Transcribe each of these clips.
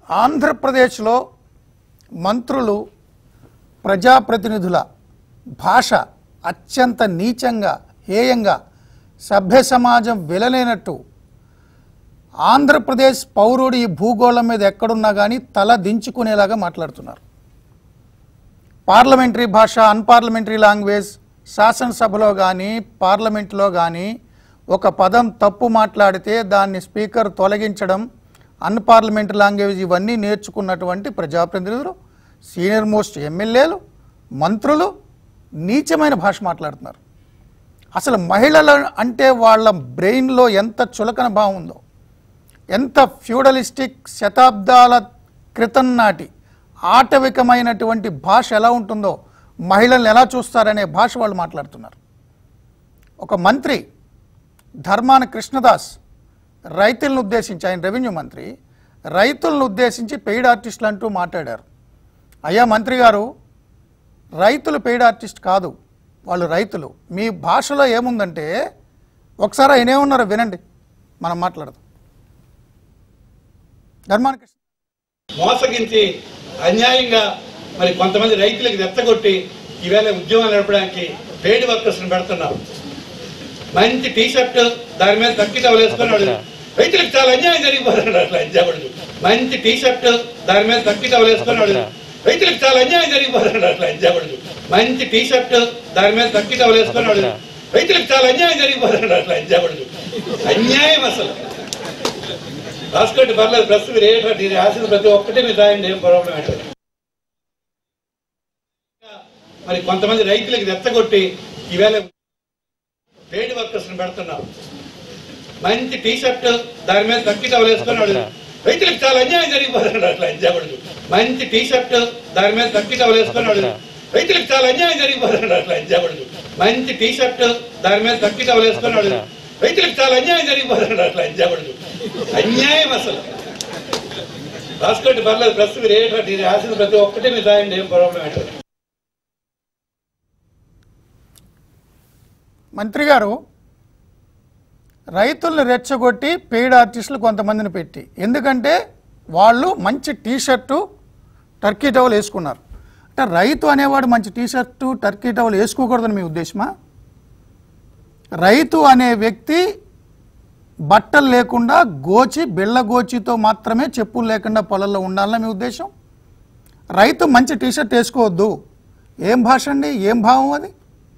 ఆంధ్రప్రదేశ్లో మంత్రులు ప్రజాప్రతినిధుల భాష అత్యంత నీచంగా హేయంగా సభ్య సమాజం విలలేనట్టు ఆంధ్రప్రదేశ్ పౌరుడు ఈ భూగోళం మీద ఎక్కడున్నా కానీ తల దించుకునేలాగా మాట్లాడుతున్నారు పార్లమెంటరీ భాష అన్పార్లమెంటరీ లాంగ్వేజ్ శాసనసభలో కానీ పార్లమెంట్లో కానీ ఒక పదం తప్పు మాట్లాడితే దాన్ని స్పీకర్ తొలగించడం అన్పార్లమెంటరీ లాంగ్వేజ్ ఇవన్నీ నేర్చుకున్నటువంటి ప్రజాప్రతినిధులు సీనియర్ మోస్ట్ ఎమ్మెల్యేలు మంత్రులు నీచమైన భాష మాట్లాడుతున్నారు అసలు మహిళలు అంటే వాళ్ళ బ్రెయిన్లో ఎంత చులకన భావం ఉందో ఎంత ఫ్యూడలిస్టిక్ శతాబ్దాల క్రితం నాటి ఆటవికమైనటువంటి భాష ఎలా ఉంటుందో మహిళల్ని ఎలా చూస్తారనే భాష వాళ్ళు మాట్లాడుతున్నారు ఒక మంత్రి ధర్మాన కృష్ణదాస్ రైతులను ఉద్దేశించి ఆయన రెవెన్యూ మంత్రి రైతులను ఉద్దేశించి పెయిడ్ ఆర్టిస్టులు అంటూ మాట్లాడారు అయ్యా మంత్రి గారు రైతులు పెయిడ్ ఆర్టిస్ట్ కాదు వాళ్ళు రైతులు మీ భాషలో ఏముందంటే ఒకసారి ఆయన ఏమన్నారో వినండి మనం మాట్లాడదాం ధర్మాన కృష్ణ మోసగించి అన్యాయంగా మరి కొంతమంది రైతులకు రెచ్చగొట్టి ఈవేళ ఉద్యోగాలు నడపడానికి పేడ్ వర్కర్స్ పెడుతున్నాం మంచి టీ షర్ట్ దాని మీద తక్కి టవల్ వేసుకున్నాడు రైతులకు చాలా అన్యాయం జరిగిపోతున్నాడు అట్లా అధ్యాపకుడు మంచి టీ షర్ట్ దాని మీద తక్కి టవల్ వేసుకున్నాడు రైతులకు చాలా అన్యాయం జరిగిపోతున్నాడు అట్లా అధ్యాపకుడు మంచి టీ షర్ట్ దాని మీద తక్కి టవల్ వేసుకున్నాడు రైతులకు చాలా అన్యాయం జరిగిపోతున్నాడు అట్లా అధ్యాపకుడు అన్యాయం అసలు రాసుకోండి పర్లేదు ప్రెస్ మీరు ఏంటంటే ఇది రాసిన ప్రతి ఒక్కటి మీరు రాయండి ఏం ప్రాబ్లం ఏంటో మరి కొంతమంది రైతులకు రెచ్చగొట్టి ఈవేళ పేడ్ వర్కర్స్ పెడుతున్నాం మంచి టీ షర్ట్ దాని మీద తక్కి టవల్ వేసుకున్నాడు రైతులకు చాలా అన్యాయం జరిగిపోతున్నాడు అట్లా అధ్యాపకుడు మంచి టీ షర్ట్ దాని మీద తక్కి టవల్ వేసుకున్నాడు రైతులకు చాలా అన్యాయం జరిగిపోతున్నాడు అట్లా అధ్యాపకుడు మంచి టీ షర్ట్ దాని మీద తక్కి టవల్ వేసుకున్నాడు రైతులకు చాలా అన్యాయం జరిగిపోతున్నాడు అట్లా అధ్యాపకుడు అన్యాయం అసలు రాసుకోండి పర్లేదు ప్రెస్ మీరు ఏంటంటే ఇది రాసిన ప్రతి ఒక్కటి మీరు రాయండి ఏం ప్రాబ్లం ఏంటో మంత్రి గారు రైతులను రెచ్చగొట్టి పెయిడ్ ఆర్టిస్టులు కొంతమందిని పెట్టి ఎందుకంటే వాళ్ళు మంచి టీ షర్టు టర్కీ టవల్ వేసుకున్నారు అంటే రైతు అనేవాడు మంచి టీ షర్టు టర్కీ టవల్ వేసుకోకూడదని మీ ఉద్దేశమా రైతు అనే వ్యక్తి బట్టలు లేకుండా గోచి బిళ్ళ గోచితో మాత్రమే చెప్పులు లేకుండా పొలంలో ఉండాలని మీ ఉద్దేశం రైతు మంచి టీ షర్ట్ వేసుకోవద్దు ఏం భాష అండి ఏం భావం అది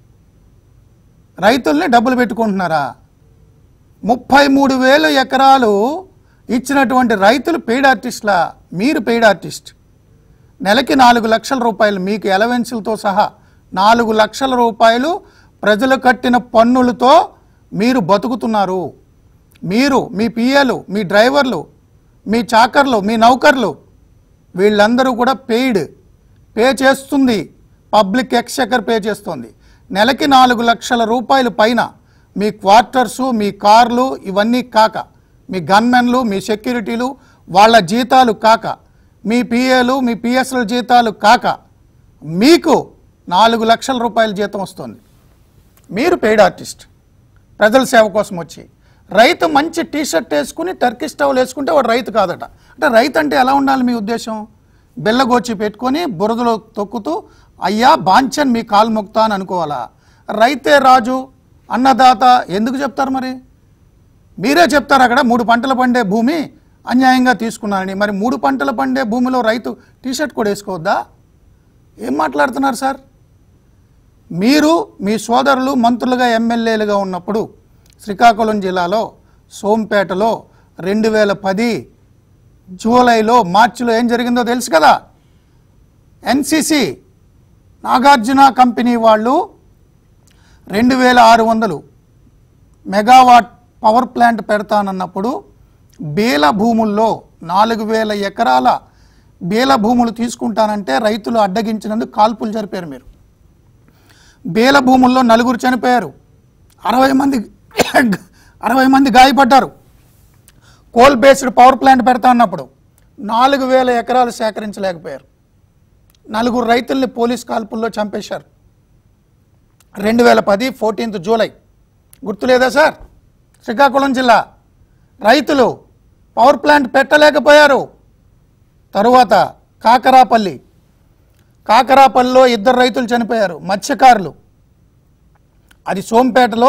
రైతుల్ని డబ్బులు పెట్టుకుంటున్నారా ముప్పై మూడు వేల ఎకరాలు ఇచ్చినటువంటి రైతులు పెయిడ్ ఆర్టిస్ట్లా మీరు పెయిడ్ ఆర్టిస్ట్ నెలకి నాలుగు లక్షల రూపాయలు మీకు ఎలవెన్సులతో సహా నాలుగు లక్షల రూపాయలు ప్రజలు కట్టిన పన్నులతో మీరు బతుకుతున్నారు మీరు మీ పిఏలు మీ డ్రైవర్లు మీ చాకర్లు మీ నౌకర్లు వీళ్ళందరూ కూడా పెయిడ్ పే చేస్తుంది పబ్లిక్ ఎక్స్చెకర్ పే చేస్తుంది నెలకి నాలుగు లక్షల రూపాయలు పైన మీ క్వార్టర్సు మీ కార్లు ఇవన్నీ కాక మీ గన్మెన్లు మీ సెక్యూరిటీలు వాళ్ళ జీతాలు కాక మీ పిఏలు మీ పిఎస్ల జీతాలు కాక మీకు నాలుగు లక్షల రూపాయల జీతం వస్తుంది మీరు పెయిడ్ ఆర్టిస్ట్ ప్రజల సేవ కోసం వచ్చి రైతు మంచి టీ షర్ట్ వేసుకుని టర్కీ స్టవ్లు వేసుకుంటే వాడు రైతు కాదట అంటే రైతు అంటే ఎలా ఉండాలి మీ ఉద్దేశం బెల్లగోచి పెట్టుకొని బురదలో తొక్కుతూ అయ్యా బాంచన్ మీ కాలు మొక్తా అని అనుకోవాలా రైతే రాజు అన్నదాత ఎందుకు చెప్తారు మరి మీరే చెప్తారు అక్కడ మూడు పంటలు పండే భూమి అన్యాయంగా తీసుకున్నారని మరి మూడు పంటలు పండే భూమిలో రైతు టీ షర్ట్ కూడా వేసుకోవద్దా ఏం మాట్లాడుతున్నారు సార్ మీరు మీ సోదరులు మంత్రులుగా ఎమ్మెల్యేలుగా ఉన్నప్పుడు శ్రీకాకుళం జిల్లాలో సోంపేటలో రెండు వేల పది జూలైలో మార్చిలో ఏం జరిగిందో తెలుసు కదా ఎన్సిసి నాగార్జున కంపెనీ వాళ్ళు రెండు వేల ఆరు వందలు మెగావాట్ పవర్ ప్లాంట్ పెడతానన్నప్పుడు బేల భూముల్లో నాలుగు వేల ఎకరాల బేల భూములు తీసుకుంటానంటే రైతులు అడ్డగించినందుకు కాల్పులు జరిపారు మీరు బేల భూముల్లో నలుగురు చనిపోయారు అరవై మంది అరవై మంది గాయపడ్డారు కోల్ బేస్డ్ పవర్ ప్లాంట్ పెడతా అన్నప్పుడు నాలుగు వేల ఎకరాలు సేకరించలేకపోయారు నలుగురు రైతుల్ని పోలీస్ కాల్పుల్లో చంపేశారు రెండు వేల పది ఫోర్టీన్త్ జూలై గుర్తులేదా సార్ శ్రీకాకుళం జిల్లా రైతులు పవర్ ప్లాంట్ పెట్టలేకపోయారు తరువాత కాకరాపల్లి కాకరాపల్లిలో ఇద్దరు రైతులు చనిపోయారు మత్స్యకారులు అది సోంపేటలో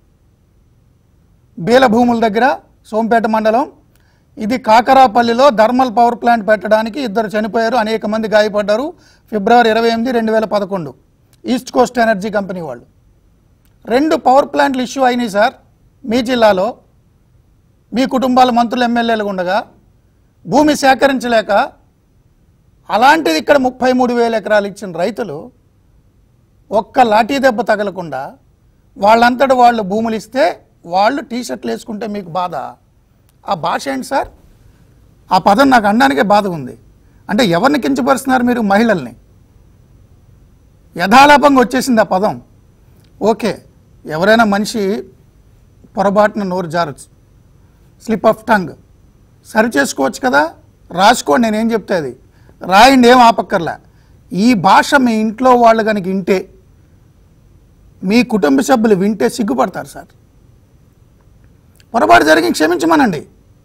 బీల భూముల దగ్గర సోంపేట మండలం ఇది కాకరాపల్లిలో థర్మల్ పవర్ ప్లాంట్ పెట్టడానికి ఇద్దరు చనిపోయారు అనేక మంది గాయపడ్డారు ఫిబ్రవరి ఇరవై ఎనిమిది రెండు వేల పదకొండు ఈస్ట్ కోస్ట్ ఎనర్జీ కంపెనీ వాళ్ళు రెండు పవర్ ప్లాంట్లు ఇష్యూ అయినాయి సార్ మీ జిల్లాలో మీ కుటుంబాల మంత్రులు ఎమ్మెల్యేలు ఉండగా భూమి సేకరించలేక అలాంటిది ఇక్కడ ముప్పై మూడు వేల ఎకరాలు ఇచ్చిన రైతులు ఒక్క లాఠీ దెబ్బ తగలకుండా వాళ్ళంతటి వాళ్ళు భూములు ఇస్తే వాళ్ళు టీ షర్ట్లు వేసుకుంటే మీకు బాధ ఆ భాష ఏంటి సార్ ఆ పదం నాకు అనడానికే బాధ ఉంది అంటే ఎవరిని కించపరుస్తున్నారు మీరు మహిళల్ని యథాలాపంగా వచ్చేసింది ఆ పదం ఓకే ఎవరైనా మనిషి పొరపాటున నోరు జారచ్చు స్లిప్ ఆఫ్ టంగ్ సరి చేసుకోవచ్చు కదా రాసుకోండి నేనేం చెప్తే అది రాయండి ఏం ఆపక్కర్లే ఈ భాష మీ ఇంట్లో వాళ్ళు కనుక వింటే మీ కుటుంబ సభ్యులు వింటే సిగ్గుపడతారు సార్ పొరపాటు జరిగి క్షమించమనండి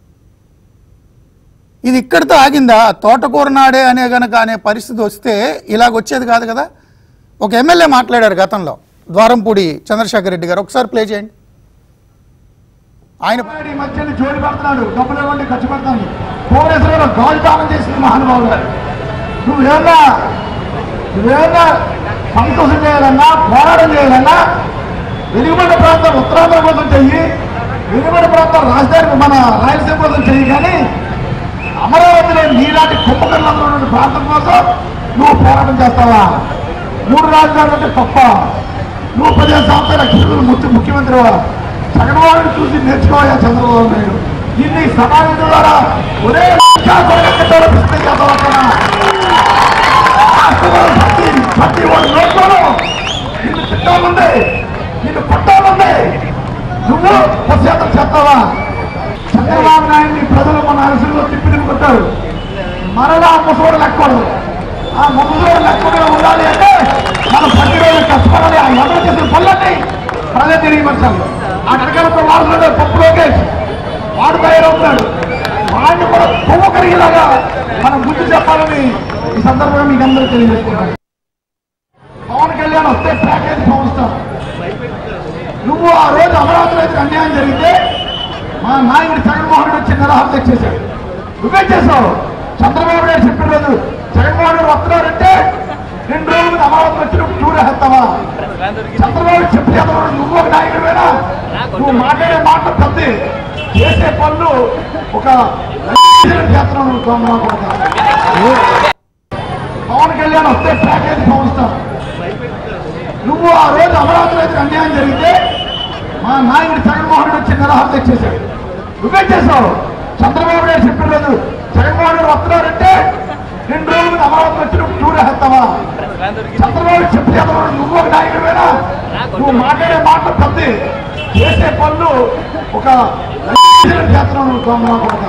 ఇది ఇక్కడితో ఆగిందా తోటకూర నాడే అనే గనక అనే పరిస్థితి వస్తే ఇలాగ వచ్చేది కాదు కదా ఒక ఎమ్మెల్యే మాట్లాడారు గతంలో ద్వారంపూడి చంద్రశేఖర్ రెడ్డి గారు ఒకసారి ప్లే చేయండి ఆయన ఈ మధ్యన జోలి పడుతున్నాడు డబ్బులు ఇవ్వండి ఖర్చు పెడతాను కోరేశ్వరంలో గాలి దానం చేసింది మహానుభావులు గారు నువ్వేమన్నా నువ్వేమన్నా సంతోషం చేయాలన్నా పోరాటం చేయాలన్నా వెలుగుబడి ప్రాంతం ఉత్తరాంధ్ర కోసం చెయ్యి వెలుగుబడి ప్రాంతం రాజధాని మన రాయలసీమ కోసం చెయ్యి కానీ అమరావతిలో నీలాంటి కుంభకర్లంలో ఉన్న ప్రాంతం కోసం నువ్వు పోరాటం చేస్తావా మూడు రాజధానులు అంటే తప్ప నువ్వు పదిహేను సంవత్సరాల కింద ముఖ్య ముఖ్యమంత్రివా జగన్మోహన్ చూసి నేర్చుకోవాలి చంద్రబాబు నాయుడు ఇన్ని సమాజం ద్వారా ఒరే ప్రతి ప్రతి ఒక్క నోట్లోనూ నిన్ను తిట్టాలంది నిన్ను కొట్టాలంది నువ్వు పశ్చాత్తం చేస్తావా చంద్రబాబు నాయుడిని ప్రజలు మన అరసులో తిప్పి తిప్పుకుంటారు మరలా ముసోడు లెక్కడు ఆ ముసోడు లెక్కడు ఉండాలి అంటే మనం ప్రతిరోజు కష్టపడాలి ఆ ఎవరు చేసిన పనులన్నీ ప్రజలు తెలియపరచాలి ఆ వెనకాలతో వాడుతున్నాడు పప్పు లోకేష్ వాడు తయారవుతున్నాడు వాడిని కూడా కొవ్వు కరిగేలాగా మనం ముందు చెప్పాలని ఈ సందర్భంగా మీకు అందరూ తెలియజేసుకున్నాను పవన్ కళ్యాణ్ వస్తే ప్యాకేజ్ పంపిస్తాం నువ్వు ఆ రోజు అమరావతి రైతుకు అన్యాయం జరిగితే మా నాయకుడు జగన్మోహన్ రెడ్డి వచ్చి నిరాహార చేశాడు నువ్వే చేసావు చంద్రబాబు నాయుడు చెప్పిన రోజు జగన్మోహన్ రెడ్డి వస్తున్నాడంటే రెండు రోజులు ముందు అమరావతి వచ్చి నువ్వు టూర్ వేస్తావా చంద్రబాబు చెప్పి చంద్రబాబు నువ్వు ఒక నాయకుడివేనా నువ్వు మాట్లాడే మాట పెద్ద చేసే పనులు ఒక చేస్తున్నావు నువ్వు దొంగ కొడుకు. పవన్ కళ్యాణ్ వస్తే ప్యాకేజ్ పంపిస్తాం నువ్వు ఆ రోజు అమరావతి రైతుకు అన్యాయం జరిగితే మా నాయకుడు జగన్మోహన్ రెడ్డి వచ్చి నిరాహార చేశాడు నువ్వే చేసావు చంద్రబాబు నాయుడు చెప్పిన రోజు జగన్మోహన్ రెడ్డి వస్తున్నాడంటే రెండు రోజులు ముందు అమరావతి వచ్చి నువ్వు టూర్ వేస్తావా చంద్రబాబు చెప్పి చంద్రబాబు నువ్వు ఒక నాయకుడివేనా నువ్వు మాట్లాడే మాట పెద్ద చేసే పనులు ఒక చేస్తున్నావు నువ్వు దొంగ కొడుకు.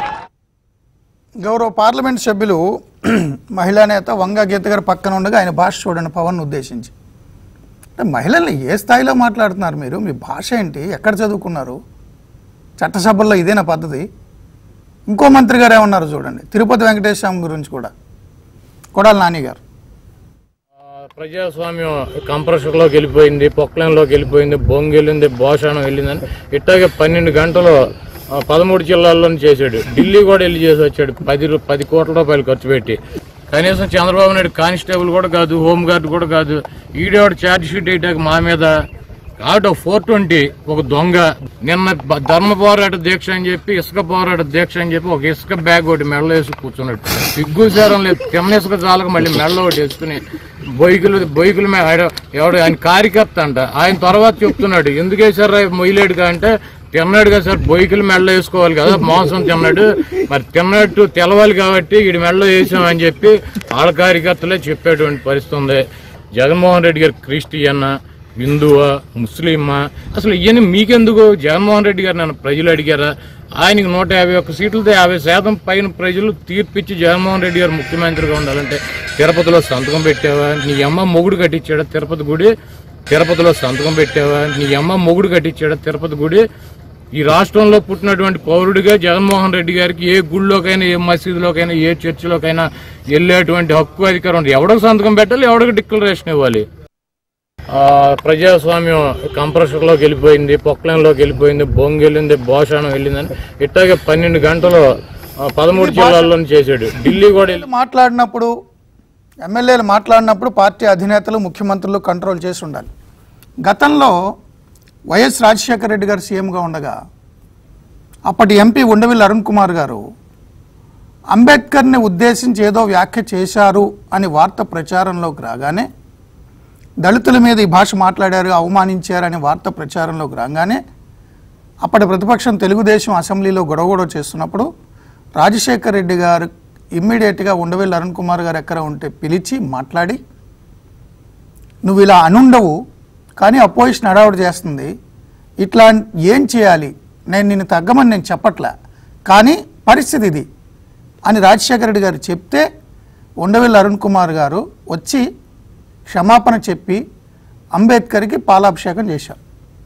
గౌరవ పార్లమెంట్ సభ్యులు మహిళా నేత వంగ గీత గారు పక్కన ఉండగా ఆయన భాష చూడండి పవన్ ఉద్దేశించి అంటే మహిళల్ని ఏ స్థాయిలో మాట్లాడుతున్నారు మీరు మీ భాష ఏంటి ఎక్కడ చదువుకున్నారు చట్టసభల్లో ఇదేనా పద్ధతి ఇంకో మంత్రి గారు ఏమన్నారు చూడండి తిరుపతి వెంకటేశ్వర స్వామి గురించి కూడా కొడాలి నాని గారు ప్రజాస్వామ్యం కంప్రెషర్లోకి వెళ్ళిపోయింది పొక్లైన్లోకి వెళ్ళిపోయింది బొంగు వెళ్ళింది భోషణం వెళ్ళిందని ఇట్టాగే పన్నెండు గంటలు ఆ, పదమూడు జిల్లాల్లోనే చేశాడు ఢిల్లీ కూడా వెళ్ళి చేసి వచ్చాడు పది రూ- పది కోట్ల రూపాయలు ఖర్చు పెట్టి కనీసం చంద్రబాబు నాయుడు కానిస్టేబుల్ కూడా కాదు హోంగార్డ్ కూడా కాదు ఈడేవాడు ఛార్జ్ షీట్ వేయటానికి మా మీద కాబట్టి ఫోర్ ట్వంటీ ఒక దొంగ నిన్న బ- ధర్మ పోరాట దీక్ష అని చెప్పి ఇసుక పోరాట దీక్ష అని చెప్పి ఒక ఇసుక బ్యాగ్ ఒకటి మెడలో వేసి కూర్చున్నాడు సిగ్గు సారం లేదు తిన్న ఇసుక చాలక మళ్ళీ మెడలో ఒకటి వేసుకుని బొయ్కులు బొయ్కుల మీద ఆయన- ఎవడు ఆయన కార్యకర్త అంట ఆయన తర్వాత చెప్తున్నాడు ఎందుకు వేసారా మొయ్యలేడుగా అంటే తిన్నాడుగా సార్ బొయ్కులు మెడలో వేసుకోవాలి కదా మాంసం తిన్నాడు మరి తిన్నట్టు తెలవాలి కాబట్టి వీడి మెడలో వేసామని చెప్పి వాళ్ళ కార్యకర్తలే చెప్పేటువంటి పరిస్థితి ఉంది జగన్మోహన్ రెడ్డి గారు క్రిస్టియన్నా హిందువా ముస్లిమా అసలు ఇవన్నీ మీకెందుకు జగన్మోహన్ రెడ్డి గారు నన్ను ప్రజలు అడిగారా ఆయనకి నూట యాభై ఒక్క సీట్లతో యాభై శాతం పైన ప్రజలు తీర్పిచ్చి జగన్మోహన్ రెడ్డి గారు ముఖ్యమంత్రిగా ఉండాలంటే తిరుపతిలో సంతకం పెట్టావా నీ అమ్మ మొగుడు కట్టించాడా తిరుపతి గుడి తిరుపతిలో సంతకం పెట్టావా నీ అమ్మ మొగుడు కట్టించాడా తిరుపతి గుడి ఈ రాష్ట్రంలో పుట్టినటువంటి పౌరుడిగా జగన్మోహన్ రెడ్డి గారికి ఏ గుళ్ళోకైనా ఏ మసీదులోకైనా ఏ చర్చిలోకైనా వెళ్ళేటువంటి హక్కు అధికారం ఉంది ఎవడికి సంతకం పెట్టాలి ఎవడికి డిక్లరేషన్ ఇవ్వాలి ఆ, ప్రజాస్వామ్యం కంప్రెషర్లోకి వెళ్ళిపోయింది పొక్లైన్లోకి వెళ్ళిపోయింది బొంగు వెళ్ళింది భోషాణం వెళ్ళిందని ఇట్టాగే పన్నెండు గంటలు ఆ, పదమూడు జిల్లాల్లో చేశాడు ఢిల్లీ కూడా వెళ్ళి మాట్లాడినప్పుడు ఎమ్మెల్యేలు మాట్లాడినప్పుడు పార్టీ అధినేతలు ముఖ్యమంత్రులు కంట్రోల్ చేసి ఉండాలి గతంలో వైఎస్ రాజశేఖర రెడ్డి గారు సీఎంగా ఉండగా అప్పటి ఎంపీ ఉండవిల్లి అరుణ్ కుమార్ గారు అంబేద్కర్ని ఉద్దేశించి ఏదో వ్యాఖ్య చేశారు అని వార్త ప్రచారంలోకి రాగానే దళితుల మీద ఈ భాష మాట్లాడారు అవమానించారని వార్త ప్రచారంలోకి రాగానే అప్పటి ప్రతిపక్షం తెలుగుదేశం అసెంబ్లీలో గొడవ గొడవ చేస్తున్నప్పుడు రాజశేఖర్ రెడ్డి గారు ఇమ్మీడియట్గా ఉండవెల్లి అరుణ్ కుమార్ గారు ఎక్కడ ఉంటే పిలిచి మాట్లాడి నువ్వు ఇలా అనుండవు కానీ అపోజిషన్ అడావుడు చేస్తుంది ఇట్లా ఏం చేయాలి నేను నిన్ను తగ్గమని నేను చెప్పట్లే కానీ పరిస్థితి ఇది అని రాజశేఖర రెడ్డి గారు చెప్తే ఉండవెల్లి అరుణ్ కుమార్ గారు వచ్చి క్షమాపణ చెప్పి అంబేద్కర్కి పాలాభిషేకం చేశారు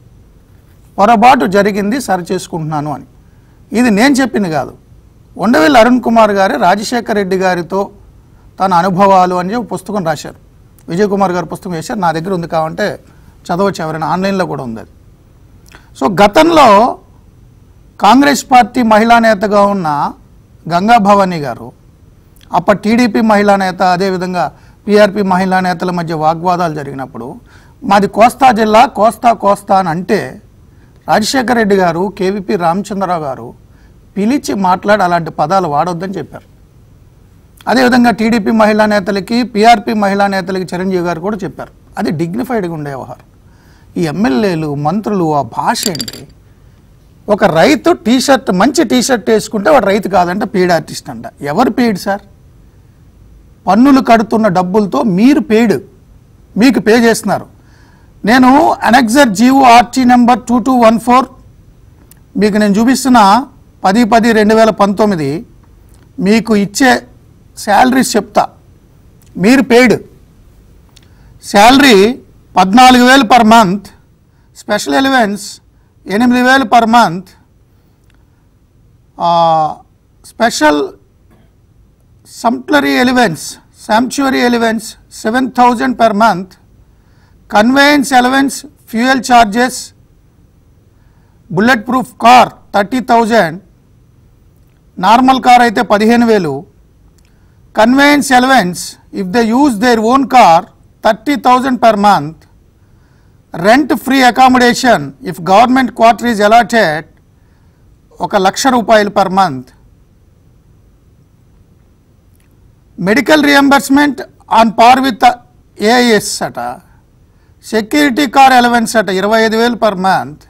పొరపాటు జరిగింది సరి చేసుకుంటున్నాను అని ఇది నేను చెప్పింది కాదు ఉండవెల్లి అరుణ్ కుమార్ గారు రాజశేఖర రెడ్డి గారితో తన అనుభవాలు అని చెప్పి పుస్తకం రాశారు విజయ్ కుమార్ గారు పుస్తకం వేశారు నా దగ్గర ఉంది కావంటే చదవచ్చు ఎవరైనా ఆన్లైన్లో కూడా ఉంది అది సో గతంలో కాంగ్రెస్ పార్టీ మహిళా నేతగా ఉన్న గంగా భవానీ గారు అప్పటి టీడీపీ మహిళా నేత అదేవిధంగా పీఆర్పీ మహిళా నేతల మధ్య వాగ్వాదాలు జరిగినప్పుడు మాది కోస్తా జిల్లా కోస్తా కోస్తా అని అంటే రాజశేఖర రెడ్డి గారు కేవీపీ రామచంద్రరావు గారు పిలిచి మాట్లాడి అలాంటి పదాలు వాడొద్దని చెప్పారు అదేవిధంగా టీడీపీ మహిళా నేతలకి పీఆర్పీ మహిళా నేతలకి చిరంజీవి గారు కూడా చెప్పారు అది డిగ్నిఫైడ్గా ఉండే వ్యవహారం ఈ ఎమ్మెల్యేలు మంత్రులు ఆ భాష ఏంటి ఒక రైతు టీ షర్ట్ మంచి టీ షర్ట్ వేసుకుంటే వాడు రైతు కాదంటే పెయిడ్ ఆర్టిస్ట్ అంట ఎవరు పెయిడ్ సార్ పన్నులు కడుతున్న డబ్బులతో మీరు పెయిడ్ మీకు పే చేస్తున్నారు నేను annexure GO RT number two two one four మీకు నేను చూపిస్తున్న పది పది రెండు వేల పంతొమ్మిది మీకు ఇచ్చే శాలరీస్ చెప్తా మీరు పెయిడ్ శాలరీ పద్నాలుగు వేలు పర్ మంత్ స్పెషల్ ఎలివెన్స్ ఎనిమిది వేలు per month special sumptuary allowance sumptuary allowance seven thousand per month conveyance allowance fuel charges bullet proof car thirty thousand normal car అయితే పదిహేను వేలు conveyance allowance if they use their own car thirty thousand per month rent free accommodation if government quarter is allotted ఒక లక్ష రూపాయలు per month medical reimbursement on par with AIS అట security car allowance అట ఇరవై ఐదు వేలు per month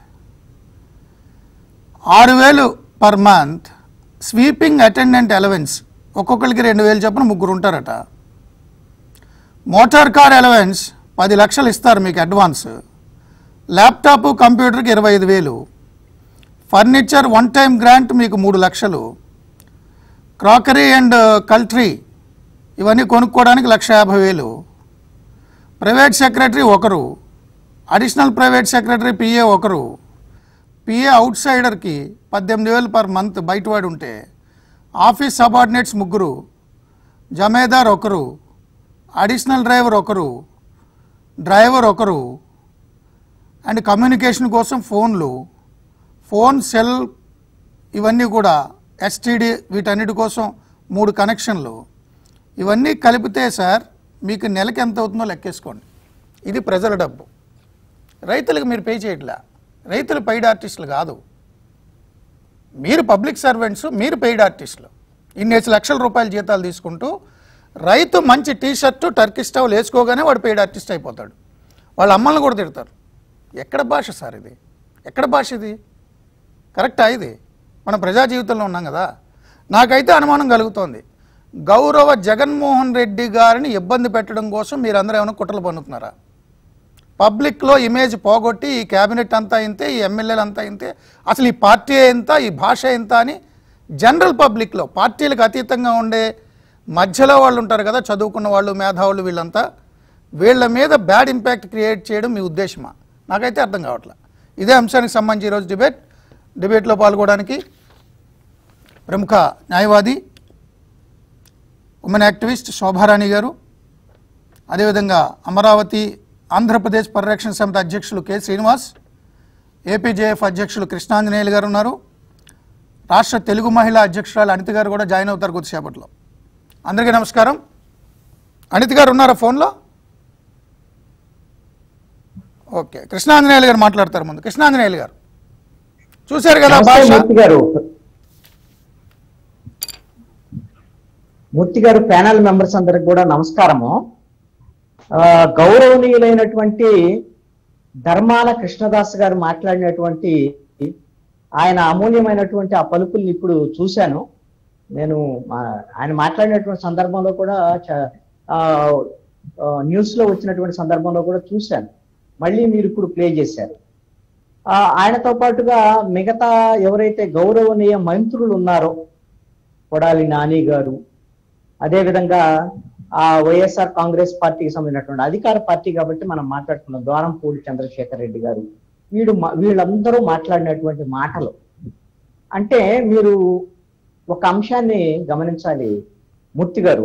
ఆరు వేలు per month sweeping attendant allowance ఒక్కొక్కరికి రెండు వేలు చొప్పున ముగ్గురు ఉంటారట మోటార్ కార్ అలవెన్స్ పది లక్షలు ఇస్తారు మీకు అడ్వాన్స్ ల్యాప్టాప్ కంప్యూటర్కి ఇరవై ఐదు వేలు ఫర్నిచర్ వన్ టైం గ్రాంట్ మీకు మూడు లక్షలు క్రాకరీ అండ్ కల్ట్రీ ఇవన్నీ కొనుక్కోవడానికి లక్ష యాభై వేలు ప్రైవేట్ సెక్రటరీ ఒకరు అడిషనల్ ప్రైవేట్ సెక్రటరీ పిఏ ఒకరు పిఏ అవుట్ సైడర్కి పద్దెనిమిది వేలు పర్ మంత్ బయటవాడు ఉంటే ఆఫీస్ సబార్డినేట్స్ ముగ్గురు జమేదార్ ఒకరు అడిషనల్ డ్రైవర్ ఒకరు డ్రైవర్ ఒకరు అండ్ కమ్యూనికేషన్ కోసం ఫోన్లు ఫోన్ సెల్ ఇవన్నీ కూడా ఎస్టీడీ వీటన్నిటి కోసం మూడు కనెక్షన్లు ఇవన్నీ కలిపితే సార్ మీకు నెలకి ఎంత అవుతుందో లెక్కేసుకోండి ఇది ప్రజల డబ్బు రైతులకు మీరు పే చేయట్లే రైతులు పెయిడ్ ఆర్టిస్టులు కాదు మీరు పబ్లిక్ సర్వెంట్స్ మీరు పెయిడ్ ఆర్టిస్టులు ఇన్నేసి లక్షల రూపాయల జీతాలు తీసుకుంటూ రైతు మంచి టీ షర్టు టర్కీ స్టవ్లు వేసుకోగానే వాడు పెయిడ్ ఆర్టిస్ట్ అయిపోతాడు వాళ్ళ అమ్మల్ని కూడా తిడతారు ఎక్కడ భాష సార్ ఇది ఎక్కడ భాష ఇది కరెక్టా ఇది మనం ప్రజా జీవితంలో ఉన్నాం కదా నాకైతే అనుమానం కలుగుతోంది గౌరవ జగన్మోహన్ రెడ్డి గారిని ఇబ్బంది పెట్టడం కోసం మీరందరూ ఏమైనా కుట్రలు పన్నుతున్నారా పబ్లిక్లో ఇమేజ్ పోగొట్టి ఈ క్యాబినెట్ అంతా ఇంతే ఈ ఎమ్మెల్యేలు అంతా ఇంతే అసలు ఈ పార్టీ ఎంత ఈ భాష ఎంత అని జనరల్ పబ్లిక్లో పార్టీలకు అతీతంగా ఉండే మధ్యలో వాళ్ళు ఉంటారు కదా చదువుకున్న వాళ్ళు మేధావులు వీళ్ళంతా వీళ్ళ మీద బ్యాడ్ ఇంపాక్ట్ క్రియేట్ చేయడం మీ ఉద్దేశమా నాకైతే అర్థం కావట్లే ఇదే అంశానికి సంబంధించి ఈరోజు డిబేట్ డిబేట్లో పాల్గొనడానికి ప్రముఖ న్యాయవాది ఉమెన్ యాక్టివిస్ట్ శోభారాణి గారు అదేవిధంగా అమరావతి ఆంధ్రప్రదేశ్ పరిరక్షణ సమితి అధ్యక్షులు కె శ్రీనివాస్ ఏపీజేఎఫ్ అధ్యక్షులు కృష్ణాంజనేయులు గారు ఉన్నారు రాష్ట్ర తెలుగు మహిళా అధ్యక్షురాలు అనిత గారు కూడా జాయిన్ అవుతారు కొద్దిసేపట్లో అందరికీ నమస్కారం అనిత గారు ఉన్నారా ఫోన్లో ఓకే కృష్ణాంజనేయులు గారు మాట్లాడతారు ముందు కృష్ణాంజనేయులు గారు చూశారు కదా నమస్తే భాష మూర్తి గారు మూర్తి గారు ప్యానల్ మెంబర్స్ అందరికి కూడా నమస్కారము ఆ, గౌరవనీయులైనటువంటి ధర్మాన కృష్ణదాస్ గారు మాట్లాడినటువంటి ఆయన అమూల్యమైనటువంటి ఆ పలుకుల్ని ఇప్పుడు చూశాను నేను మా- ఆయన మాట్లాడినటువంటి సందర్భంలో కూడా చ- ఆ, ఆ, న్యూస్ లో వచ్చినటువంటి సందర్భంలో కూడా చూశాను మళ్ళీ మీరు ఇప్పుడు ప్లే చేశారు ఆ, ఆయనతో పాటుగా మిగతా ఎవరైతే గౌరవనీయ మంత్రులు ఉన్నారో కొడాలి నాని గారు అదేవిధంగా ఆ వైఎస్ఆర్ కాంగ్రెస్ పార్టీకి సంబంధించినటువంటి అధికార పార్టీ కాబట్టి మనం మాట్లాడుకున్నాం ద్వారంపూడి చంద్రశేఖర్ రెడ్డి గారు వీడు మా- వీళ్ళందరూ మాట్లాడినటువంటి మాటలు అంటే మీరు ఒక అంశాన్ని గమనించాలి మూర్తి గారు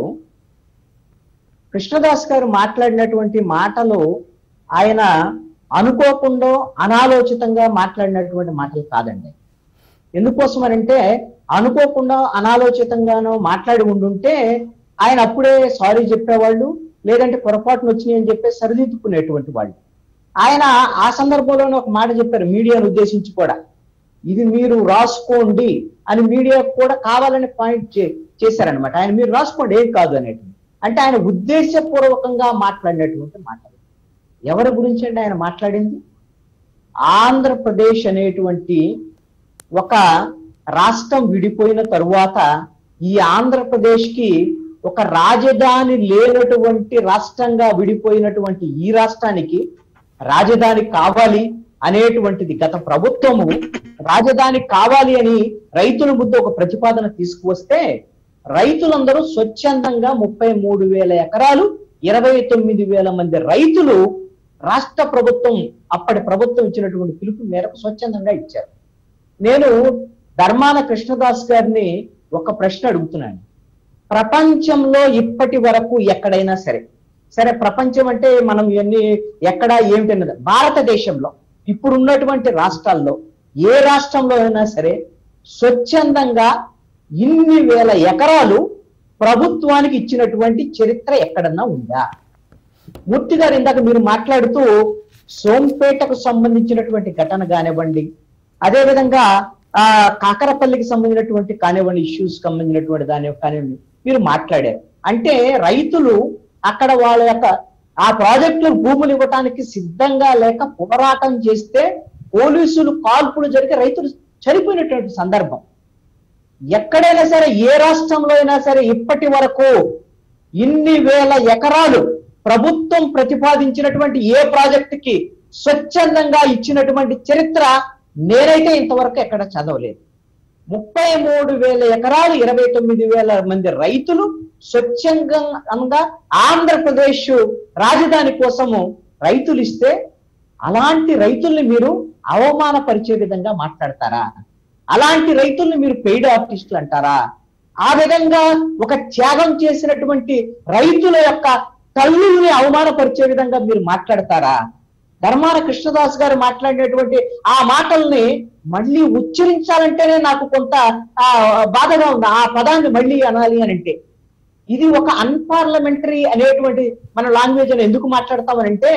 కృష్ణదాస్ గారు మాట్లాడినటువంటి మాటలు ఆయన అనుకోకుండా అనాలోచితంగా మాట్లాడినటువంటి మాటలు కాదండి ఎందుకోసం అంటే అనుకోకుండా అనాలోచితంగానో మాట్లాడి ఉండుంటే ఆయన అప్పుడే సారీ చెప్పేవాళ్ళు లేదంటే పొరపాటును వచ్చినాయి అని చెప్పి సరిదిద్దుకునేటువంటి వాళ్ళు ఆయన ఆ సందర్భంలోనే ఒక మాట చెప్పారు మీడియాను ఉద్దేశించి కూడా ఇది మీరు రాసుకోండి అని మీడియా కూడా కావాలని పాయింట్ చే- చేశారనమాట ఆయన మీరు రాసుకోండి ఏం కాదు అనేటువంటి అంటే ఆయన ఉద్దేశపూర్వకంగా మాట్లాడినటువంటి మాటలు ఎవరి గురించి అండి ఆయన మాట్లాడింది ఆంధ్రప్రదేశ్ అనేటువంటి ఒక రాష్ట్రం విడిపోయిన తరువాత ఈ ఆంధ్రప్రదేశ్ కి ఒక రాజధాని లేనటువంటి రాష్ట్రంగా విడిపోయినటువంటి ఈ రాష్ట్రానికి రాజధాని కావాలి అనేటువంటిది గత ప్రభుత్వము రాజధాని కావాలి అని రైతుల ముద్ద ఒక ప్రతిపాదన తీసుకువస్తే రైతులందరూ స్వచ్ఛందంగా ముప్పై మూడు వేల ఎకరాలు ఇరవై తొమ్మిది వేల మంది రైతులు రాష్ట్ర ప్రభుత్వం అప్పటి ప్రభుత్వం ఇచ్చినటువంటి పిలుపు మేరకు స్వచ్ఛందంగా ఇచ్చారు నేను ధర్మాన కృష్ణదాస్ గారిని ఒక ప్రశ్న అడుగుతున్నాను ప్రపంచంలో ఇప్పటి వరకు ఎక్కడైనా సరే సరే ప్రపంచం అంటే మనం ఇవన్నీ ఎక్కడ ఏమిటన్నది భారతదేశంలో ఇప్పుడు ఉన్నటువంటి రాష్ట్రాల్లో ఏ రాష్ట్రంలో అయినా సరే స్వచ్ఛందంగా ఇన్ని వేల ఎకరాలు ప్రభుత్వానికి ఇచ్చినటువంటి చరిత్ర ఎక్కడన్నా ఉందా మూర్తి గారు ఇందాక మీరు మాట్లాడుతూ సోంపేటకు సంబంధించినటువంటి ఘటన కానివ్వండి అదేవిధంగా ఆ కాకరపల్లికి సంబంధించినటువంటి కానివ్వండి ఇష్యూస్ సంబంధించినటువంటి దాని కానివ్వండి మీరు మాట్లాడారు అంటే రైతులు అక్కడ వాళ్ళ యొక్క ఆ ప్రాజెక్టులు భూములు ఇవ్వటానికి సిద్ధంగా లేక పోరాటం చేస్తే పోలీసులు కాల్పులు జరిగి రైతులు చనిపోయినటువంటి సందర్భం ఎక్కడైనా సరే ఏ రాష్ట్రంలో అయినా సరే ఇప్పటి వరకు ఇన్ని వేల ఎకరాలు ప్రభుత్వం ప్రతిపాదించినటువంటి ఏ ప్రాజెక్టుకి స్వచ్ఛందంగా ఇచ్చినటువంటి చరిత్ర నేనైతే ఇంతవరకు ఎక్కడ చదవలేదు ముప్పై మూడు వేల ఎకరాలు ఇరవై తొమ్మిది వేల మంది రైతులు స్వచ్ఛందంగా ఆంధ్రప్రదేశ్ రాజధాని కోసము రైతులు ఇస్తే అలాంటి రైతుల్ని మీరు అవమానపరిచే విధంగా మాట్లాడతారా అలాంటి ధైర్యస్తుల్ని మీరు పెయిడ్ ఆర్టిస్టులు అంటారా ఆ విధంగా ఒక త్యాగం చేసినటువంటి రైతుల యొక్క తల్లుల్ని అవమానపరిచే విధంగా మీరు మాట్లాడతారా ధర్మాన కృష్ణదాస్ గారు మాట్లాడినటువంటి ఆ మాటల్ని మళ్ళీ ఉచ్చరించాలంటేనే నాకు కొంత ఆ బాధగా ఉంది ఆ పదాన్ని మళ్ళీ అనాలి అని అంటే ఇది ఒక అన్పార్లమెంటరీ అనేటువంటి మన లాంగ్వేజ్ అని ఎందుకు మాట్లాడతామనంటే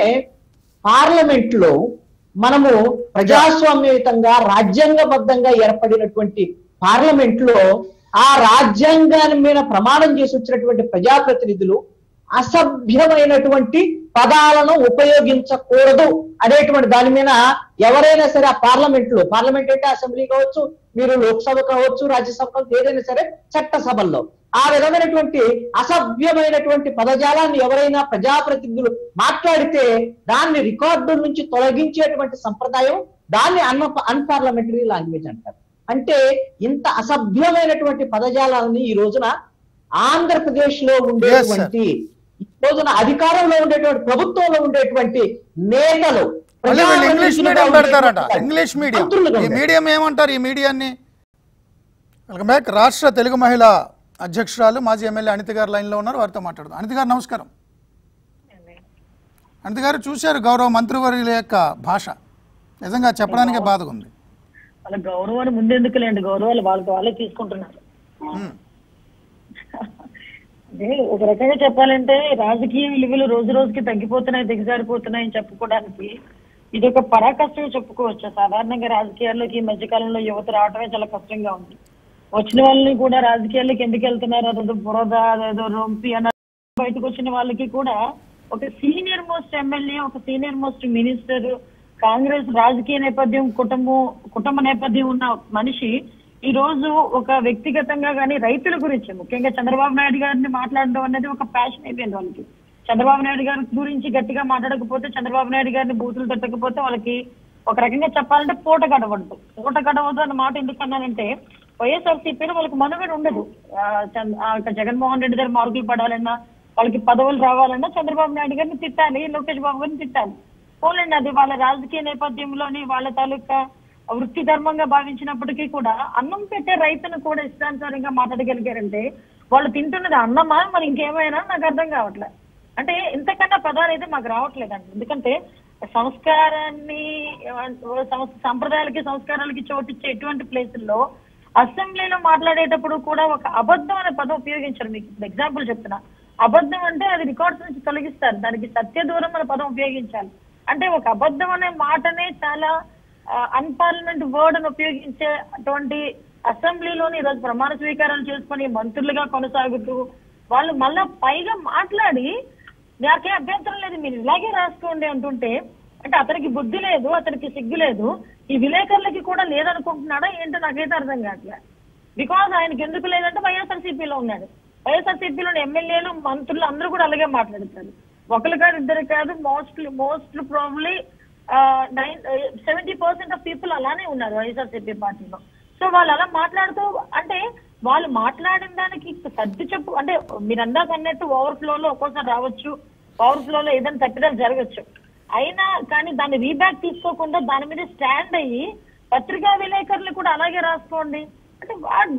పార్లమెంట్ లో మనము ప్రజాస్వామ్యయుతంగా రాజ్యాంగబద్ధంగా ఏర్పడినటువంటి పార్లమెంట్ లో ఆ రాజ్యాంగాన్ని మీద ప్రమాణం చేసి వచ్చినటువంటి ప్రజాప్రతినిధులు అసభ్యమైనటువంటి పదాలను ఉపయోగించకూడదు అనేటువంటి దాని మీద ఎవరైనా సరే ఆ పార్లమెంట్ లో పార్లమెంట్ అంటే అసెంబ్లీ కావచ్చు మీరు లోక్సభ కావచ్చు రాజ్యసభ కావచ్చు ఏదైనా సరే చట్టసభల్లో ఆ విధమైనటువంటి అసభ్యమైనటువంటి పదజాలాన్ని ఎవరైనా ప్రజాప్రతినిధులు మాట్లాడితే దాన్ని రికార్డు నుంచి తొలగించేటువంటి సంప్రదాయం దాన్ని అన్ అన్పార్లమెంటరీ లాంగ్వేజ్ అంటారు అంటే ఇంత అసభ్యమైనటువంటి పదజాలాలని ఈ రోజున ఆంధ్రప్రదేశ్ లో ఉండేటువంటి ఈ రోజున అధికారంలో ఉండేటువంటి ప్రభుత్వంలో ఉండేటువంటి నేతలు మళ్ళీ వీళ్ళు ఇంగ్లీష్ మీడియం పెడతారట ఇంగ్లీష్ మీడియం మంత్రులుగా ఈ ఉండే. మీడియం ఏమంటారు ఈ మీడియాన్ని వెల్కమ్ బ్యాక్ రాష్ట్ర తెలుగు మహిళా అధ్యక్షురాలు మాజీ ఎమ్మెల్యే అనిత గారు లైన్లో ఉన్నారు వారితో మాట్లాడదాం అనిత గారు నమస్కారం అనిత గారు చూశారు గౌరవ మంత్రివర్యుల యొక్క భాష నిజంగా చెప్పడానికే బాధగా ఉంది వాళ్ళ గౌరవాలు ముందెందుకులేండి గౌరవాలు వాళ్ళకి వాళ్ళే తీసుకుంటున్నారు ఉమ్. అదే ఒక రకంగా చెప్పాలంటే రాజకీయ విలువలు రోజు రోజుకి తగ్గిపోతున్నాయి దిగజారిపోతున్నాయి అని చెప్పుకోవడానికి ఇది ఒక పరాకష్టం చెప్పుకోవచ్చు సాధారణంగా రాజకీయాల్లోకి ఈ మధ్యకాలంలో యువత రావటమే చాలా కష్టంగా ఉంది వచ్చిన వాళ్ళని కూడా రాజకీయాల్లోకి ఎందుకు వెళ్తున్నారు అదేదో బురద అదేదో రొంపి అన్న బయటకు వచ్చిన వాళ్ళకి కూడా ఒక సీనియర్ మోస్ట్ ఎమ్మెల్యే ఒక సీనియర్ మోస్ట్ మినిస్టర్ కాంగ్రెస్ రాజకీయ నేపథ్యం కుటుంబం కుటుంబ నేపథ్యం ఉన్న మనిషి ఈ రోజు ఒక వ్యక్తిగతంగా కానీ రైతుల గురించి ముఖ్యంగా చంద్రబాబు నాయుడు గారిని మాట్లాడడం అనేది ఒక ప్యాషన్ అయిపోయింది వాళ్ళకి చంద్రబాబు నాయుడు గారి గురించి గట్టిగా మాట్లాడకపోతే చంద్రబాబు నాయుడు గారిని బూతులు తట్టకపోతే వాళ్ళకి ఒక రకంగా చెప్పాలంటే పూట గడవద్దు పూట గడవద్దు అన్న మాట ఎందుకు అన్నానంటే వైఎస్ఆర్సీపీలో వాళ్ళకి మనుగడ ఉండదు ఆ, చంద్ర- ఆ, ఇక జగన్మోహన్ రెడ్డి గారు మార్కులు పడాలన్నా వాళ్ళకి పదవులు రావాలన్నా చంద్రబాబు నాయుడు గారిని తిట్టాలి లోకేష్ బాబు గారిని తిట్టాలి పోలేండి అది వాళ్ళ రాజకీయ నేపథ్యంలోని వాళ్ళ తాలూకా వృత్తి ధర్మంగా భావించినప్పటికీ కూడా అన్నం పెట్టే రైతును కూడా ఇష్టానుసారంగా మాట్లాడగలిగారంటే వాళ్ళు తింటున్నది అన్నమా మరి ఇంకేమైనా నాకు అర్థం కావట్లే అంటే ఇంతకన్నా పదాలు అయితే మాకు రావట్లేదండి ఎందుకంటే సంస్కారాన్ని ఆ, సంస్- సంప్రదాయాలకి సంస్కారాలకి చోటిచ్చే ఎటువంటి ప్లేసుల్లో అసెంబ్లీలో మాట్లాడేటప్పుడు కూడా ఒక అబద్ధం అనే పదం ఉపయోగించారు మీకు ఇప్పుడు ఎగ్జాంపుల్ చెప్తున్నా అబద్ధం అంటే అది రికార్డ్స్ నుంచి తొలగిస్తారు దానికి సత్య దూరం అనే పదం ఉపయోగించాలి అంటే ఒక అబద్ధం అనే మాటనే చాలా అన్పార్లమెంట్ వర్డ్ అని ఉపయోగించే అటువంటి అసెంబ్లీలోని ఈరోజు ప్రమాణ స్వీకారాలు చేసుకుని మంత్రులుగా కొనసాగుతూ వాళ్ళు మళ్ళా పైగా మాట్లాడి నాకే అభ్యంతరం లేదు మీరు ఇలాగే రాసుకోండి అంటుంటే అంటే అతనికి బుద్ధి లేదు అతనికి సిగ్గు లేదు ఈ విలేకరులకి కూడా లేదనుకుంటున్నాడా ఏంటో నాకైతే అర్థం కావట్లేదు బికాజ్ ఆయనకి ఎందుకు లేదంటే వైఎస్ఆర్సీపీలో ఉన్నాడు వైఎస్ఆర్సీపీలో ఎమ్మెల్యేలు మంత్రులు అందరూ కూడా అలాగే మాట్లాడతారు ఒకరు కాదు ఇద్దరు కాదు mostly most probably nine seventy percent of people అలానే ఉన్నారు వైఎస్ఆర్సీపీ పార్టీలో సో వాళ్ళు అలా మాట్లాడుతూ అంటే వాళ్ళు మాట్లాడిన దానికి సర్ది చెప్పు అంటే మీరు అందాక అన్నట్టు ఓవర్ ఫ్లో లో ఒక్కోసారి రావచ్చు ఓవర్ ఫ్లో లో ఏదైనా తప్పిదాలు జరగచ్చు అయినా కానీ దాన్ని రీబ్యాక్ తీసుకోకుండా దాని మీద స్టాండ్ అయ్యి పత్రికా విలేకరులు కూడా అలాగే రాసుకోండి అంటే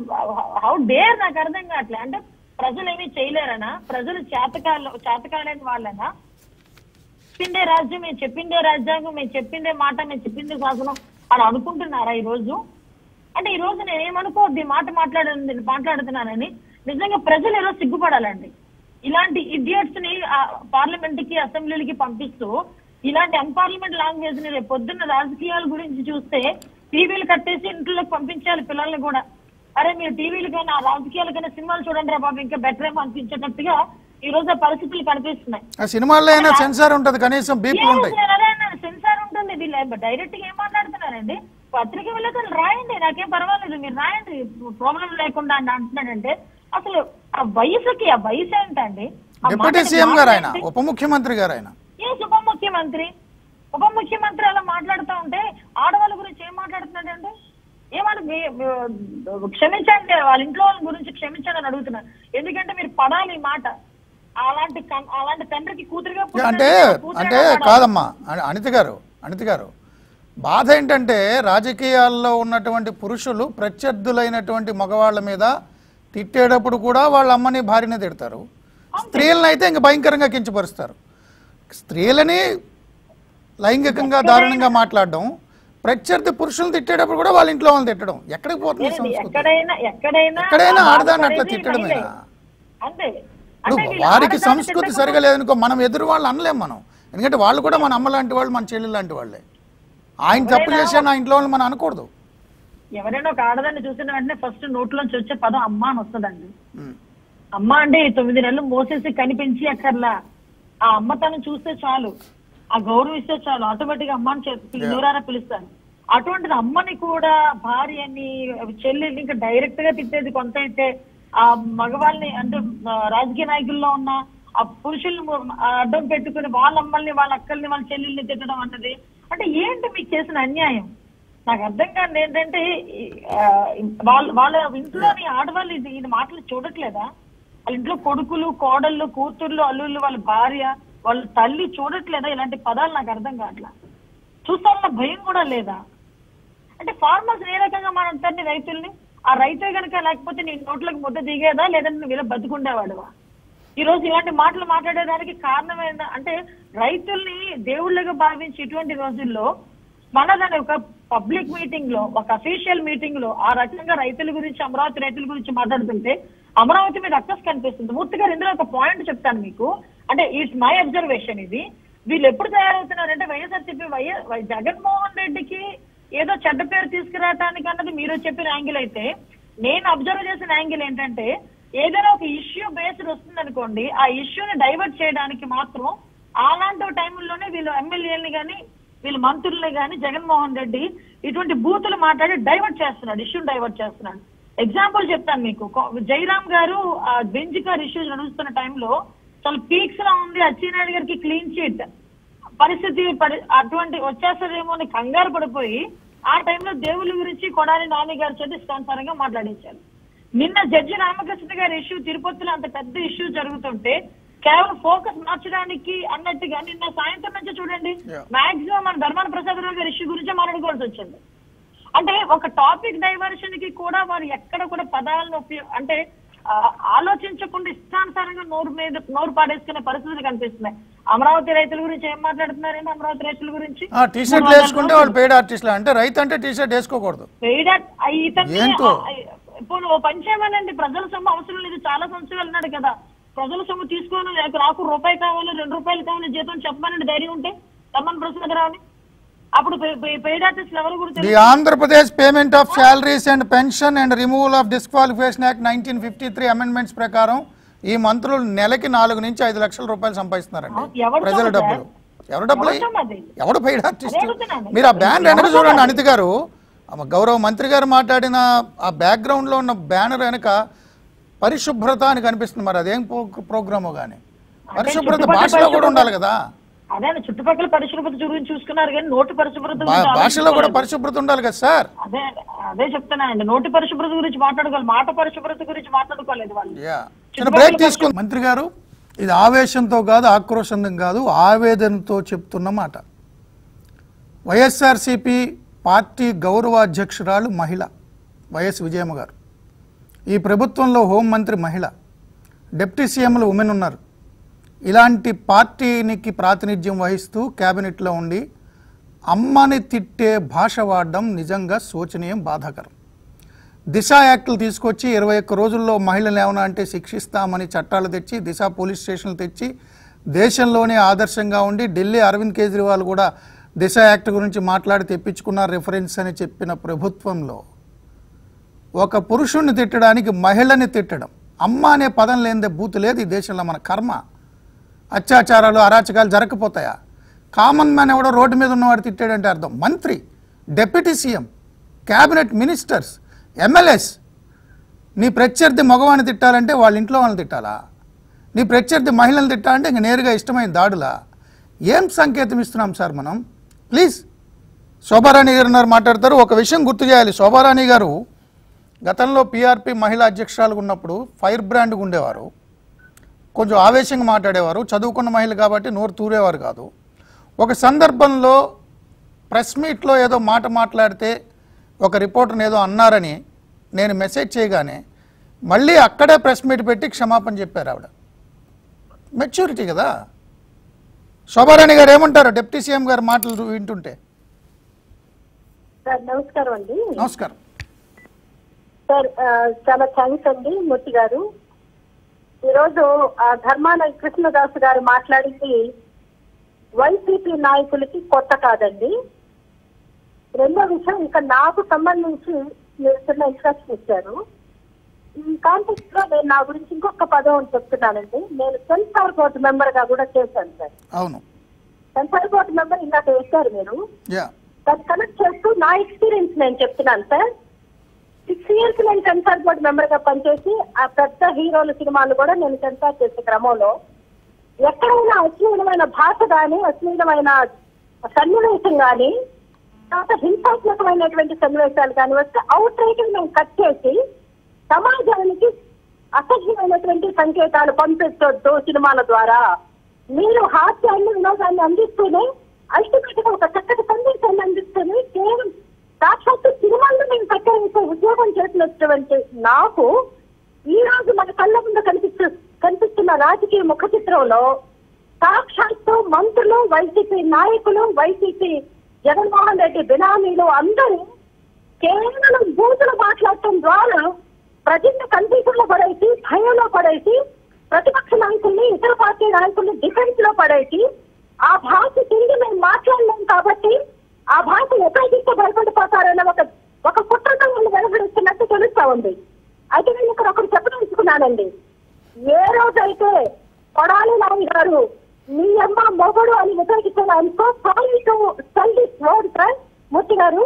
హౌ డేర్ నాకు అర్థం కావట్లే అంటే ప్రజలు ఏమీ చేయలేరనా ప్రజలు చేతకాల చేతకాలేని వాళ్ళనా చెప్పిందే రాజ్యం మేము చెప్పిందే రాజ్యాంగం మేము చెప్పిందే మాట మేము చెప్పిందే శాసనం అని అనుకుంటున్నారా ఈ రోజు అంటే ఈ రోజు నేను ఏమనుకోవద్దు ఈ మాట మాట్లాడింది మాట్లాడుతున్నానని నిజంగా ప్రజలు ఈరోజు సిగ్గుపడాలండి ఇలాంటి ఇడియట్స్ ని పార్లమెంట్ కి అసెంబ్లీలకి పంపిస్తూ ఇలాంటి అన్పార్లమెంట్ లాంగ్వేజ్ ని రేపు పొద్దున్న రాజకీయాల గురించి చూస్తే టీవీలు కట్టేసి ఇంట్లోకి పంపించాలి పిల్లల్ని కూడా అరే మీరు టీవీలు కన్నా రాజకీయాల కన్నా సినిమాలు చూడండి రా బాబు ఇంకా బెటర్ ఏమో అనిపించేటట్టుగా ఈ రోజు ఆ పరిస్థితులు కనిపిస్తున్నాయి ఆ సినిమాల్లో అయినా సెన్సార్ ఉంటుంది కనీసం బీప్లు ఉంటాయి సెన్సార్ ఉంటుంది వీళ్ళు డైరెక్ట్ గా ఏం మాట్లాడుతున్నారండి పత్రిక విలేకరులు రాయండి నాకేం పర్వాలేదు మీరు రాయండి ప్రాబ్లం లేకుండా అని అంటున్నాడంటే అసలు ఆ వయసుకి ఆ వయసు ఏంటండి ఆ డిప్యూటీ మాటకి సీఎం గారు ఆయన ఏంటి? ఉప ముఖ్యమంత్రి గారు ఆయన ఏ ఉప ముఖ్యమంత్రి ఉప ముఖ్యమంత్రి అలా మాట్లాడుతూ ఉంటే ఆడవాళ్ళ గురించి ఏం మాట్లాడుతున్నాడండి ఏమని మీ- మీ- క్షమించండి వాళ్ళ ఇంట్లో వాళ్ళ గురించి క్షమించండి అని అడుగుతున్నాను ఎందుకంటే మీరు పడాలి ఈ మాట అలాంటి కన్- అలాంటి తండ్రికి కూతురుగా పుట్టిన అంటే కూతురుగా అంటే పడాలి. కాదమ్మా అని- అనిత గారు అనిత గారు బాధ ఏంటంటే రాజకీయాల్లో ఉన్నటువంటి పురుషులు ప్రత్యర్థులైనటువంటి మగవాళ్ళ మీద తిట్టేటప్పుడు కూడా వాళ్ళ అమ్మని భార్యని తిడతారు స్త్రీలను అయితే ఇంక భయంకరంగా కించపరుస్తారు స్త్రీలని లైంగికంగా దారుణంగా మాట్లాడడం ప్రత్యర్థి పురుషులను తిట్టేటప్పుడు కూడా వాళ్ళ ఇంట్లో వాళ్ళని తిట్టడం ఎక్కడికి పోతుంది ఈ లేదండి, సంస్కృతి ఎక్కడైనా ఎక్కడైనా ఎక్కడైనా ఆ ఆడదాన్ని అట్లా బాధపడేది తిట్టడమేనా? మహిళే. అంతే ఇప్పుడు అంటే వీళ్ళు వారికి ఆడదాన్ని సంస్కృతి తిట్టకపోతే- సరిగా లేదనుకో మనం ఎదురు వాళ్ళు అనలేం మనం ఎందుకంటే వాళ్ళు కూడా మన అమ్మ లాంటి వాళ్ళు మన చెల్లి లాంటి వాళ్ళే ఆయన తప్పు చేసే నా ఇంట్లో వాళ్ళు మనం అనకూడదు ఎవరైనా ఒక ఆడదాన్ని చూసిన వెంటనే ఫస్ట్ నోట్లోంచి వచ్చే పదం అమ్మ అని వస్తుందండి ఉమ్. అమ్మ అంటే ఈ తొమ్మిది నెలలు మోసేసి కనిపించి అక్కర్లా ఆ అమ్మ తను చూస్తే చాలు ఆ గౌరవం ఇస్తే చాలు ఆటోమేటిక్ గా అమ్మ అని చెప్పి నూరారా పిలుస్తాను అటువంటిది అమ్మని కూడా భార్యని చెల్లెల్ని ఇంకా డైరెక్ట్ గా తిట్టేది కొంత అయితే ఆ మగవాళ్ళని అంటే ఆ, రాజకీయ నాయకుల్లో ఉన్న ఆ పురుషుల్ని ము- ఆ అడ్డం పెట్టుకుని వాళ్ళ అమ్మల్ని వాళ్ళ అక్కల్ని వాళ్ళ చెల్లెల్ని తిట్టడం అన్నది అంటే ఏంటి మీకు చేసిన అన్యాయం నాకు అర్థం కాదు ఏంటంటే ఈ, ఆ, వాళ్ళ వాళ్ళ ఇంట్లోని ఆడవాళ్ళు ఇది ఈ మాటలు చూడట్లేదా వాళ్ళ ఇంట్లో కొడుకులు కోడళ్ళు కూతుర్లు అల్లుళ్ళు వాళ్ళ భార్య వాళ్ళ తల్లి చూడట్లేదా ఇలాంటి పదాలు నాకు అర్థం కావట్లా చూస్తారన్న భయం కూడా లేదా అంటే ఫార్మర్స్ ఏ రకంగా మాట్లాడతారు రైతుల్ని ఆ రైతే గనక లేకపోతే నీ నోట్లకు ముద్ద దిగేదా లేదంటే నువ్వు ఇలా బతుకుండేవాడువా ఈ రోజు ఇలాంటి మాటలు మాట్లాడేదానికి కారణమైన అంటే రైతుల్ని దేవుళ్ళగా భావించి ఇటువంటి రోజుల్లో మనదని ఒక పబ్లిక్ మీటింగ్ లో ఒక అఫీషియల్ మీటింగ్ లో ఆ రకంగా రైతుల గురించి అమరావతి రైతుల గురించి మాట్లాడుతుంటే అమరావతి మీద అక్కస్ కనిపిస్తుంది మూర్తి గారు ఇందులో ఒక పాయింట్ చెప్తాను మీకు అంటే ఇట్స్ మై అబ్జర్వేషన్ ఇది వీళ్ళు ఎప్పుడు తయారవుతున్నారంటే వైఎస్ఆర్సీపీ వైఎస్ వై- జగన్మోహన్ రెడ్డికి ఏదో చెడ్డ పేరు తీసుకురావటానికి అన్నది మీరు చెప్పిన యాంగిల్ అయితే నేను అబ్జర్వ్ చేసిన యాంగిల్ ఏంటంటే ఏదైనా ఒక ఇష్యూ బేస్డ్ వస్తుంది అనుకోండి ఆ ఇష్యూని డైవర్ట్ చేయడానికి మాత్రం అలాంటి టైంలోనే వీళ్ళు ఎమ్మెల్యేలని కానీ వీళ్ళు మంత్రుల్ని కానీ జగన్మోహన్ రెడ్డి ఇటువంటి బూతులు మాట్లాడి డైవర్ట్ చేస్తున్నాడు ఇష్యూని డైవర్ట్ చేస్తున్నాడు ఎగ్జాంపుల్ చెప్తాను మీకు కొ- జయరామ్ గారు ఆ బెంచ్ కార్ ఇష్యూ నడుస్తున్న టైంలో చాలా పీక్స్ లా ఉంది అచ్చెన్నాయుడు గారికి క్లీన్ చీట్ పరిస్థితి పరి అటువంటి వచ్చేస్తుందేమో అని కంగారు పడిపోయి ఆ టైంలో దేవుళ్ళ గురించి కొడాలి నాని గారి చేతి ఇష్టానుసారంగా మాట్లాడించారు నిన్న జడ్జి రామకృష్ణ గారి ఇష్యూ తిరుపతిలో అంత పెద్ద ఇష్యూ జరుగుతుంటే కేవలం ఫోకస్ మార్చడానికి అన్నట్టుగా నిన్న సాయంత్రం నుంచి చూడండి Yeah. మాక్సిమం మన ధర్మాన ప్రసాద్ రావు గారి ఇష్యూ గురించి మాట్లాడుకోవాల్సి వచ్చింది అంటే ఒక టాపిక్ డైవర్షన్ కి కూడా వారు ఎక్కడ కూడా పదాలను ఉపయోగ అంటే ఆ, ఆలోచించకుండా ఇష్టానుసారంగా నోరు మీద నోరు పాడేసుకునే పరిస్థితులు కనిపిస్తున్నాయి అమరావతి రైతుల గురించి ఏం మాట్లాడుతున్నారండి అమరావతి రైతుల గురించి టీ షర్ట్లు వేసుకుంటే వాళ్ళు పెయిడ్ ఆర్టిస్టులు అంటే రైతు అంటే టీ షర్ట్ వేసుకోకూడదు పెయిడ్- ఆ ఇతన్ని- ఏంటో? ఆ, ఇప్పుడు ఓ పని చేయమనండి ప్రజల సొమ్ము అవసరం లేదు చాలా సంవత్సరాలు అన్నాడు కదా ప్రజల సొమ్ము తీసుకొని నాకు నాకు రూపాయి కావాలి రెండు రూపాయలు కావాలి జీతం చెప్పమనండి ధైర్యం ఉంటే రమ్మని ప్రశ్న రావని అప్పుడు పెయిడ్ ఆర్టిస్టులు ఎవరు కూడా ది తెలియదు. Andhra Pradesh payment of salaries and pension and removal of disqualification act nineteen fifty three amendments ప్రకారం ఈ మంత్రులు నెలకి నాలుగు నుంచి ఐదు లక్షల రూపాయలు సంపాదిస్తున్నారండి ఎవరు ప్రజల సొమ్ము డబ్బులు ఎవరు డబ్బులు ఎవరు సొమ్ము అది? ఎవడు పెయిడ్ ఆర్టిస్ట్ అదే అడుగుతున్నాను. మీరు ఆ బ్యానర్ వెనక ఎవరు చూడండి సొమ్ము? అనిత గారు ఆమె గౌరవ మంత్రి గారు మాట్లాడిన ఆ బ్యాక్గ్రౌండ్ లో ఉన్న బ్యానర్ వెనక పరిశుభ్రత అని కనిపిస్తుంది మరి అదేం ప్రోగ్రామో కానీ పరిశుభ్రత చుట్టుపక్కల భాషలో కూడా పరిశుభ్రత- ఉండాలి కదా అదే అండి, చుట్టుపక్కల పరిశుభ్రత గురించి చూసుకున్నారు కానీ నోటి పరిశుభ్రత భా- గురించి భాషలో కూడా ఆలోచించుకోలేదు. పరిశుభ్రత ఉండాలి కదా సార్ అదే అదే చెప్తున్నానండి నోటి పరిశుభ్రత గురించి మాట్లాడుకోవాలి మాట పరిశుభ్రత గురించి మాట్లాడుకోలేదు వాళ్ళు యా చిన్న బ్రేక్ తీసుకుంది మంత్రి గారు ఇది ఆవేశంతో కాదు ఆక్రోశంతో కాదు ఆవేదనతో చెప్తున్న మాట వైఎస్ఆర్సిపి పార్టీ గౌరవ అధ్యక్షురాలు మహిళ వైఎస్ విజయమ్మ గారు ఈ ప్రభుత్వంలో హోంమంత్రి మహిళ డిప్యూటీ సీఎంలు ఉమెన్ ఉన్నారు ఇలాంటి పార్టీనికి ప్రాతినిధ్యం వహిస్తూ క్యాబినెట్లో ఉండి అమ్మని తిట్టే భాష వాడడం నిజంగా శోచనీయం బాధాకరం దిశ యాక్టులు తీసుకొచ్చి ఇరవై ఒక్క రోజుల్లో మహిళలు ఏమైనా అంటే శిక్షిస్తామని చట్టాలు తెచ్చి దిశ పోలీస్ స్టేషన్లు తెచ్చి దేశంలోనే ఆదర్శంగా ఉండి ఢిల్లీ అరవింద్ కేజ్రీవాల్ కూడా దిశ యాక్ట్ గురించి మాట్లాడి తెప్పించుకున్న రిఫరెన్స్ అని చెప్పిన ప్రభుత్వంలో ఒక పురుషుణ్ణి తిట్టడానికి మహిళని తిట్టడం అమ్మ అనే పదం లేనిదే బూతు లేదు ఈ దేశంలో మన కర్మ అత్యాచారాలు అరాచకాలు జరగకపోతాయా కామన్ మ్యాన్ ఎవడో రోడ్డు మీద ఉన్నవాడు తిట్టాడంటే అర్థం మంత్రి deputy CM cabinet ministers MLAs నీ ప్రత్యర్థి మగవాడిని తిట్టాలంటే వాళ్ళ ఇంట్లో వాళ్ళని తిట్టాలా నీ ప్రత్యర్థి మహిళలు తిట్టాలంటే ఇంక నేరుగా ఇష్టమైన దాడులా ఏం సంకేతం ఇస్తున్నాం సార్ మనం ప్లీజ్ శోభారాణి గారు ఉన్నారు మాట్లాడతారు ఒక విషయం గుర్తు చేయాలి శోభారాణి గారు గతంలో పీఆర్పీ మహిళా అధ్యక్షురాలుగా ఉన్నప్పుడు ఫైర్ బ్రాండ్గా ఉండేవారు కొంచెం ఆవేశంగా మాట్లాడేవారు చదువుకున్న మహిళ కాబట్టి నోరు తూరేవారు కాదు ఒక సందర్భంలో ప్రెస్ మీట్లో ఏదో మాట మాట్లాడితే ఒక రిపోర్టర్ని ఏదో అన్నారని నేను మెసేజ్ చేయగానే మళ్ళీ అక్కడే ప్రెస్ మీట్ పెట్టి క్షమాపణ చెప్పారు ఆవిడ మెచ్యూరిటీ కదా శోభారాణి గారు ఏమంటారు డిప్యూటీ సీఎం గారి మాటలు వింటుంటే సార్ నమస్కారం అండి నమస్కారం సార్ ఆ, చాలా థ్యాంక్స్ అండి మూర్తి గారు ఈరోజు ఆ, ధర్మాన కృష్ణదాస్ గారు మాట్లాడింది వైసీపీ నాయకులకి కొత్త కాదండి రెండో విషయం ఇక నాకు సంబంధించి మీరు చిన్న ఇన్స్ట్రక్షన్ ఇచ్చారు ఈ కాంటెక్స్ట్ లో నేను నా గురించి ఇంకొక పదం చెప్తున్నానండి నేను సెన్సార్ బోర్డు మెంబర్ గా కూడా చేశాను సార్ అవును సెన్సార్ బోర్డు మెంబర్ ఇందాక వేశారు మీరు యా దాన్ని కనెక్ట్ చేస్తూ నా ఎక్స్పీరియన్స్ నేను చెప్తున్నాను సార్ సిక్స్ ఇయర్స్ నేను సెన్సార్ బోర్డ్ మెంబర్ గా పనిచేసి ఆ పెద్ద హీరోల సినిమాలు కూడా నేను సెన్సార్ చేసే క్రమంలో ఎక్కడైనా అశ్లీలమైన భాష కానీ అశ్లీలమైన సన్నివేశం కానీ తర్వాత హింసాత్మకమైనటువంటి సన్నివేశాలు కానీ వస్తే అవుట్ రైట్ మేము కట్ చేసి సమాజానికి అసహ్యమైనటువంటి సంకేతాలు పంపించొద్దు సినిమాల ద్వారా మీరు హాస్యాన్ని వినోదాన్ని అందిస్తూనే అల్టిమేట్ గా ఒక చక్కటి సందేశాన్ని అందిస్తుంది కేవలం సాక్షాత్తు సినిమాల్లో మేము ప్రత్యేక ఉద్యోగం చేసినటువంటి నాకు ఈ రోజు మన కళ్ళ ముందు కనిపిస్తు కనిపిస్తున్న రాజకీయ ముఖ చిత్రంలో సాక్షాత్తు మంత్రులు వైసీపీ నాయకులు వైసీపీ జగన్మోహన్ రెడ్డి బినామీలు అందరూ కేవలం బూతులు మాట్లాడటం ద్వారా ప్రజల్ని కన్ఫ్యూజన్ పడేసి భయంలో పడేసి ప్రతిపక్ష నాయకుల్ని ఇతర పార్టీ నాయకుల్ని డిఫెన్స్ లో పడేసి ఆ భాష తిరిగి మేము మాట్లాడలేం కాబట్టి ఆ భాష ఉపయోగిస్తే భయపడిపోతారన్న ఒక ఒక కుట్రతో వాళ్ళు వెలువడిస్తున్నట్టు తెలుస్తా ఉంది అయితే నేను ఇక్కడ ఒకటి చెప్పదలుచుకున్నానండి ఏ రోజైతే కొడాలి నాని గారు మీ అమ్మ మొగడు అని ఉపయోగించడానికి sorry to sell this word sir Murthy గారు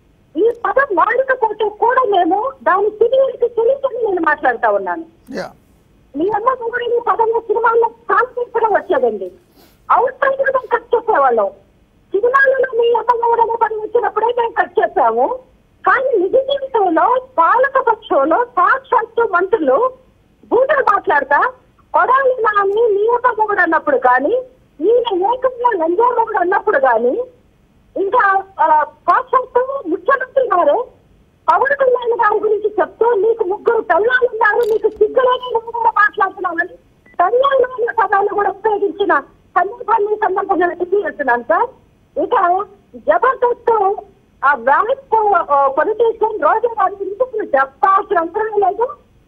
ఈ పదం వాడకపోతే కూడా మేము దాని సివియర్కి తెలియదని నేను మాట్లాడుతా ఉన్నాను యా మీ అమ్మ మొగుడిని పదంలో సినిమాల్లో కాన్ఫిడెన్స్ వచ్చేదండి అవుట్ సైడ్ గా మేము కట్ చేసేవాళ్ళం సినిమాలలో మీ అమ్మ మొగుడు అనే పదం వచ్చినప్పుడే మేము కట్ చేసాము కానీ నిజ జీవితంలో పాలక పక్షంలో సాక్షాత్తు మంత్రులు బూటలు మాట్లాడతా కొడాలి నాని మీ అమ్మ మొగుడు అన్నప్పుడు కానీ ఈయన ఏకంగా లంజా మొగుడు అన్నప్పుడు కానీ ఇంకా ఆ, సాక్షాత్తు ముఖ్యమంత్రి గారు పవన్ కళ్యాణ్ గారి గురించి చెప్తూ నీకు ముగ్గురు తల్లాలు ఉన్నారు నీకు సిగ్గులేని నువ్వు కూడా మాట్లాడుతున్నావని తల్లాలు అనే పదాలు కూడా ఉపయోగించిన సందర్భాన్ని ఈ సందర్భంగా తెలియజేస్తున్నాను సార్ ఇక జబర్దస్త్ ఆ వ్యాస్ట్ పొలిటీషియన్ రోజు గారి గురించి చెప్పాల్సిన అవసరం లేదు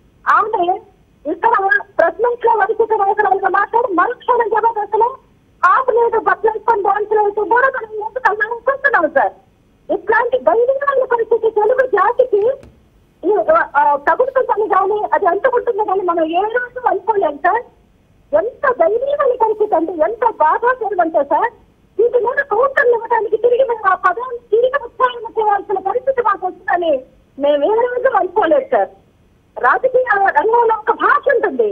ఆమె ఇక్కడ ప్రెస్ మీట్ లో వైసీపీ నాయకులుగా మాట్లాడి మరుక్షణం జబర్దస్త్ ఆపు లేదు బట్టలు వేసుకొని డాన్సులు వేస్తూ కూడా మనం ఎందుకు అనుకుంటున్నాం సార్ ఇట్లాంటి గైరిగాల పరిస్థితి తెలుగు జాతికి ఈ, ఆ, తగులుతుందని కానీ అది అంటుకుంటుంది కానీ మనం ఏ రోజు అనుకోలేం సార్ ఎంత దైవీయమైన పరిస్థితి అంటే ఎంత బాధాకరం అంటే సార్ వీటి మీద కౌంటర్లు ఇవ్వడానికి తిరిగి మేము ఆ పదాన్ని తిరిగి ఉత్సాహం చేయాల్సిన పరిస్థితి మాకు వస్తుందని మేము ఏ రోజు అనుకోలేదు సార్ రాజకీయ రంగంలో ఒక భాష ఉంటుంది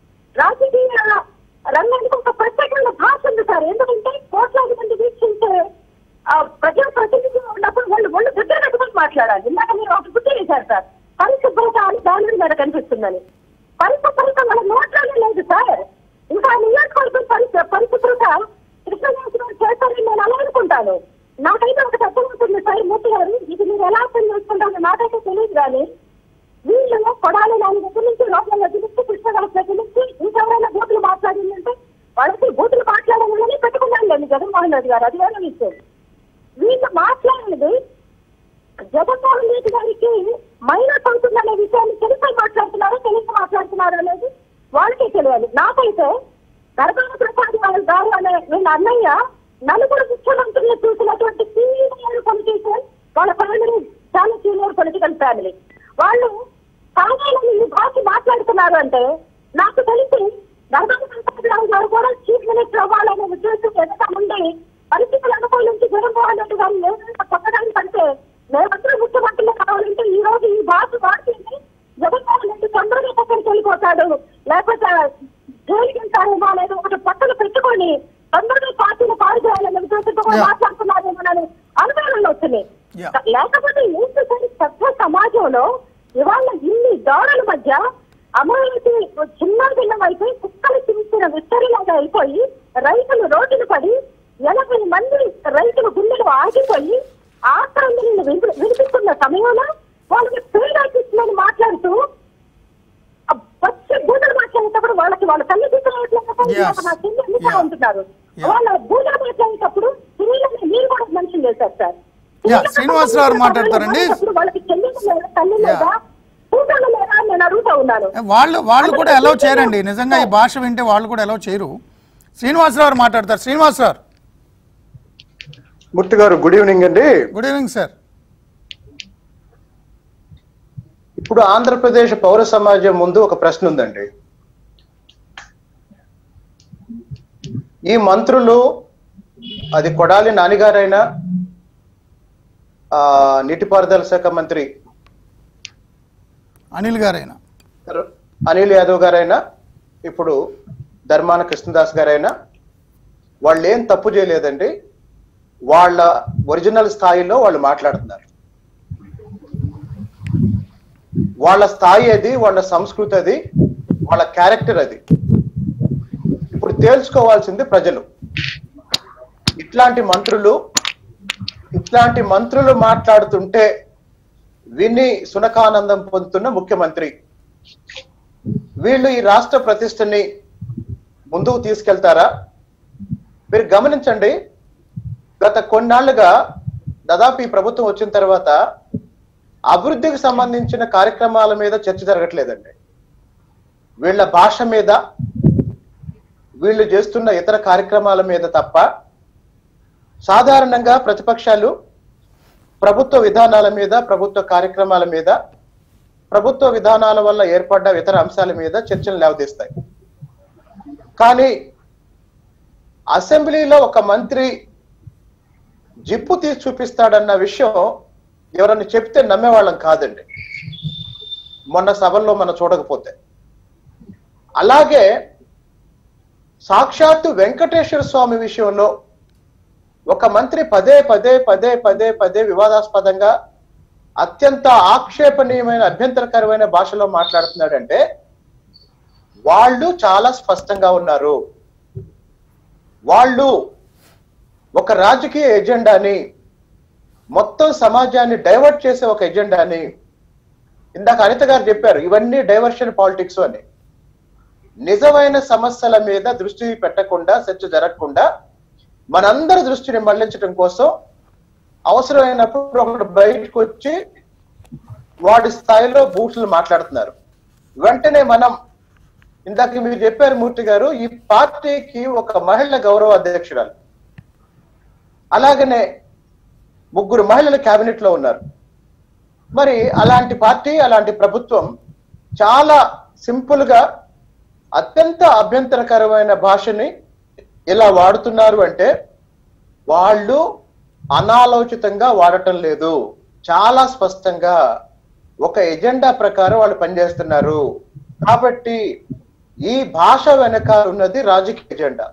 రాజకీయ రంగానికి ఒక ప్రత్యేకమైన భాష ఉంది సార్ ఎందుకంటే కోట్లాది మంది వీక్షించే ఆ, ప్రజా ప్రతినిధులు ఉన్నప్పుడు వాళ్ళు వాళ్ళు దగ్గర పెట్టుకొని మాట్లాడాలి ఇందాక మీరు ఒక గుర్తు చేశారు సార్ పరిశుభ్రత అని దాని మీద కనిపిస్తుందని పరిశుభ్రత మన నోట్లోనే లేదు సార్ ఇంకా నియోజకవర్గం పరిశు పరిశుభ్రత కృష్ణదాసు చేస్తారని నేను అలా అనుకుంటాను నాకైతే ఒకటి అర్థమవుతుంది సార్ మూర్తి గారు ఇది మీరు ఎలా అర్థం చేసుకుంటారో నాకైతే తెలియదు కానీ వీళ్ళు కొడాలి నాలుగు దగ్గర నుంచి లోపల దగ్గర నుంచి కృష్ణదాస్ దగ్గర నుంచి ఇంకెవరైనా బూతులు మాట్లాడిందంటే వాళ్ళకి బూతులు మాట్లాడాలని పెట్టుకున్నాను జగన్మోహన్ రెడ్డి గారు అది వేరే విషయం వీళ్ళు మాట్లాడినది జగన్మోహన్ రెడ్డి గారికి మైనస్ అవుతుందనే విషయాన్ని తెలిసి మాట్లాడుతున్నారో తెలిసి మాట్లాడుతున్నారో అనేది వాళ్ళకే తెలియాలి నాకైతే గర్భాన ప్రసాద్ వాళ్ళ గారు అనే వీళ్ళ అన్నయ్య నలుగురు ముఖ్యమంత్రులు చూసినటువంటి సీనియర్ పొలిటీషియన్ వాళ్ళ ఫ్యామిలీ చాలా సీనియర్ పొలిటికల్ ఫ్యామిలీ వాళ్ళు సామాన్యులు ఈ భాష మాట్లాడుతున్నారు అంటే నాకు తెలిసి గర్భాన ప్రసాద్ రావు గారు కూడా చీఫ్ మినిస్టర్ అవ్వాలనే ఉద్దేశం ఎదుట ఉండి పరిస్థితులు అనుకూలించి జగన్మోహన్ రెడ్డి గారు ఏదైనా కొట్టడానికి అంటే మేమందరూ ముఖ్యమంత్రులు కావాలంటే ఈ రోజు ఈ భాష వాడుతుంది జగన్మోహన్ రెడ్డి తొందరగా పక్కన వెళ్ళిపోతాడు లేకపోతే జైలుకి వెళ్తారేమో అనేది ఒకటి పక్కన పెట్టుకొని తొందరగా పార్టీని పాడు చేయాలనే ఉద్దేశంతో కూడా Yeah. మాట్లాడుతున్నారేమోనని అనుమానాలు వచ్చినాయి Yeah. లేకపోతే ఏంటి సార్ సభ్య సమాజంలో ఇవాళ ఇన్ని దాడుల మధ్య అమరావతి చిన్న భిన్నమైపోయి కుక్కలు చించిన విస్తరిలాగా అయిపోయి రైతులు రోడ్డును పడి ఎనభై మంది రైతుల గుండెలు ఆగిపోయి ఆక్రందనలు వినిపి- వినిపిస్తున్న సమయంలో వాళ్ళకి పేరాకిస్తుందని మాట్లాడుతూ ఆ వచ్చి బూదలు మాట్లాడేటప్పుడు వాళ్ళకి వాళ్ళ తల్లి Yes. Yeah. ఉంటున్నారు Yeah. వాళ్ళ బూదలు మాట్లాడేటప్పుడు స్త్రీలని మీరు కూడా మెన్షన్ చేశారు సార్ Yeah, శ్రీనివాసరావు గారు మాట్లాడతారండి. మాట్లాడేటప్పుడు వాళ్ళకి చెల్లి లేదా తల్లి Yeah. లేదా కూతురు లేదా అని నేను అడుగుతా ఉన్నాను వాళ్ళు వాళ్ళు కూడా ఎలా చేయరండి నిజంగా ఈ భాష వింటే వాళ్ళు కూడా ఎలా చేయరు శ్రీనివాసరావు గారు మాట్లాడతారు శ్రీనివాస్ సార్ మూర్తి గారు గుడ్ ఈవినింగ్ అండి గుడ్ ఈవినింగ్ సార్ ఇప్పుడు ఆంధ్రప్రదేశ్ పౌర సమాజం ముందు ఒక ప్రశ్న ఉందండి ఈ మంత్రులు అది కొడాలి నానిగారైనా ఆ, నీటిపారుదల శాఖ మంత్రి అనిల్ గారైనా అనిల్ యాదవ్ గారైనా ఇప్పుడు ధర్మాన కృష్ణదాస్ గారైనా వాళ్ళు ఏం తప్పు చేయలేదండి వాళ్ళ ఒరిజినల్ స్థాయిలో వాళ్ళు మాట్లాడుతున్నారు వాళ్ళ స్థాయి అది వాళ్ళ సంస్కృతి అది వాళ్ళ క్యారెక్టర్ అది ఇప్పుడు తేల్చుకోవాల్సింది ప్రజలు ఇట్లాంటి మంత్రులు ఇట్లాంటి మంత్రులు మాట్లాడుతుంటే విని సునకానందం పొందుతున్న ముఖ్యమంత్రి వీళ్ళు ఈ రాష్ట్ర ప్రతిష్టని ముందుకు తీసుకెళ్తారా మీరు గమనించండి గత కొన్నాళ్లుగా దాదాపు ఈ ప్రభుత్వం వచ్చిన తర్వాత అభివృద్ధికి సంబంధించిన కార్యక్రమాల మీద చర్చ జరగట్లేదండి వీళ్ళ భాష మీద వీళ్ళు చేస్తున్న ఇతర కార్యక్రమాల మీద తప్ప సాధారణంగా ప్రతిపక్షాలు ప్రభుత్వ విధానాల మీద ప్రభుత్వ కార్యక్రమాల మీద ప్రభుత్వ విధానాల వల్ల ఏర్పడ్డ ఇతర అంశాల మీద చర్చలు లేవదీస్తాయి కానీ అసెంబ్లీలో ఒక మంత్రి జిప్పు తీసి చూపిస్తాడన్న విషయం ఎవరన్నా చెప్తే నమ్మేవాళ్ళం కాదండి మొన్న సభల్లో మనం చూడకపోతే అలాగే సాక్షాత్తు వెంకటేశ్వర స్వామి విషయంలో ఒక మంత్రి పదే పదే పదే పదే పదే వివాదాస్పదంగా అత్యంత ఆక్షేపణీయమైన అభ్యంతరకరమైన భాషలో మాట్లాడుతున్నాడంటే వాళ్ళు చాలా స్పష్టంగా ఉన్నారు వాళ్ళు ఒక రాజకీయ ఎజెండాని మొత్తం సమాజాన్ని డైవర్ట్ చేసే ఒక ఎజెండాని ఇందాక అనిత గారు చెప్పారు ఇవన్నీ డైవర్షన్ పాలిటిక్స్ అని నిజమైన సమస్యల మీద దృష్టి పెట్టకుండా చర్చ జరగకుండా మనందరి దృష్టిని మళ్లించడం కోసం అవసరమైనప్పుడు ఒకడు బయటకు వచ్చి వాడి స్థాయిలో బూట్లు మాట్లాడుతున్నారు వెంటనే మనం ఇందాక మీరు చెప్పారు మూర్తి గారు ఈ పార్టీకి ఒక మహిళ గౌరవ అధ్యక్షురాలు అలాగనే ముగ్గురు మహిళలు కేబినెట్ లో ఉన్నారు మరి అలాంటి పార్టీ అలాంటి ప్రభుత్వం చాలా సింపుల్ గా అత్యంత అభ్యంతరకరమైన భాషని ఇలా వాడుతున్నారు అంటే వాళ్ళు అనాలోచితంగా వాడటం లేదు చాలా స్పష్టంగా ఒక ఎజెండా ప్రకారం వాళ్ళు పనిచేస్తున్నారు కాబట్టి ఈ భాష వెనకాల ఉన్నది రాజకీయ ఎజెండా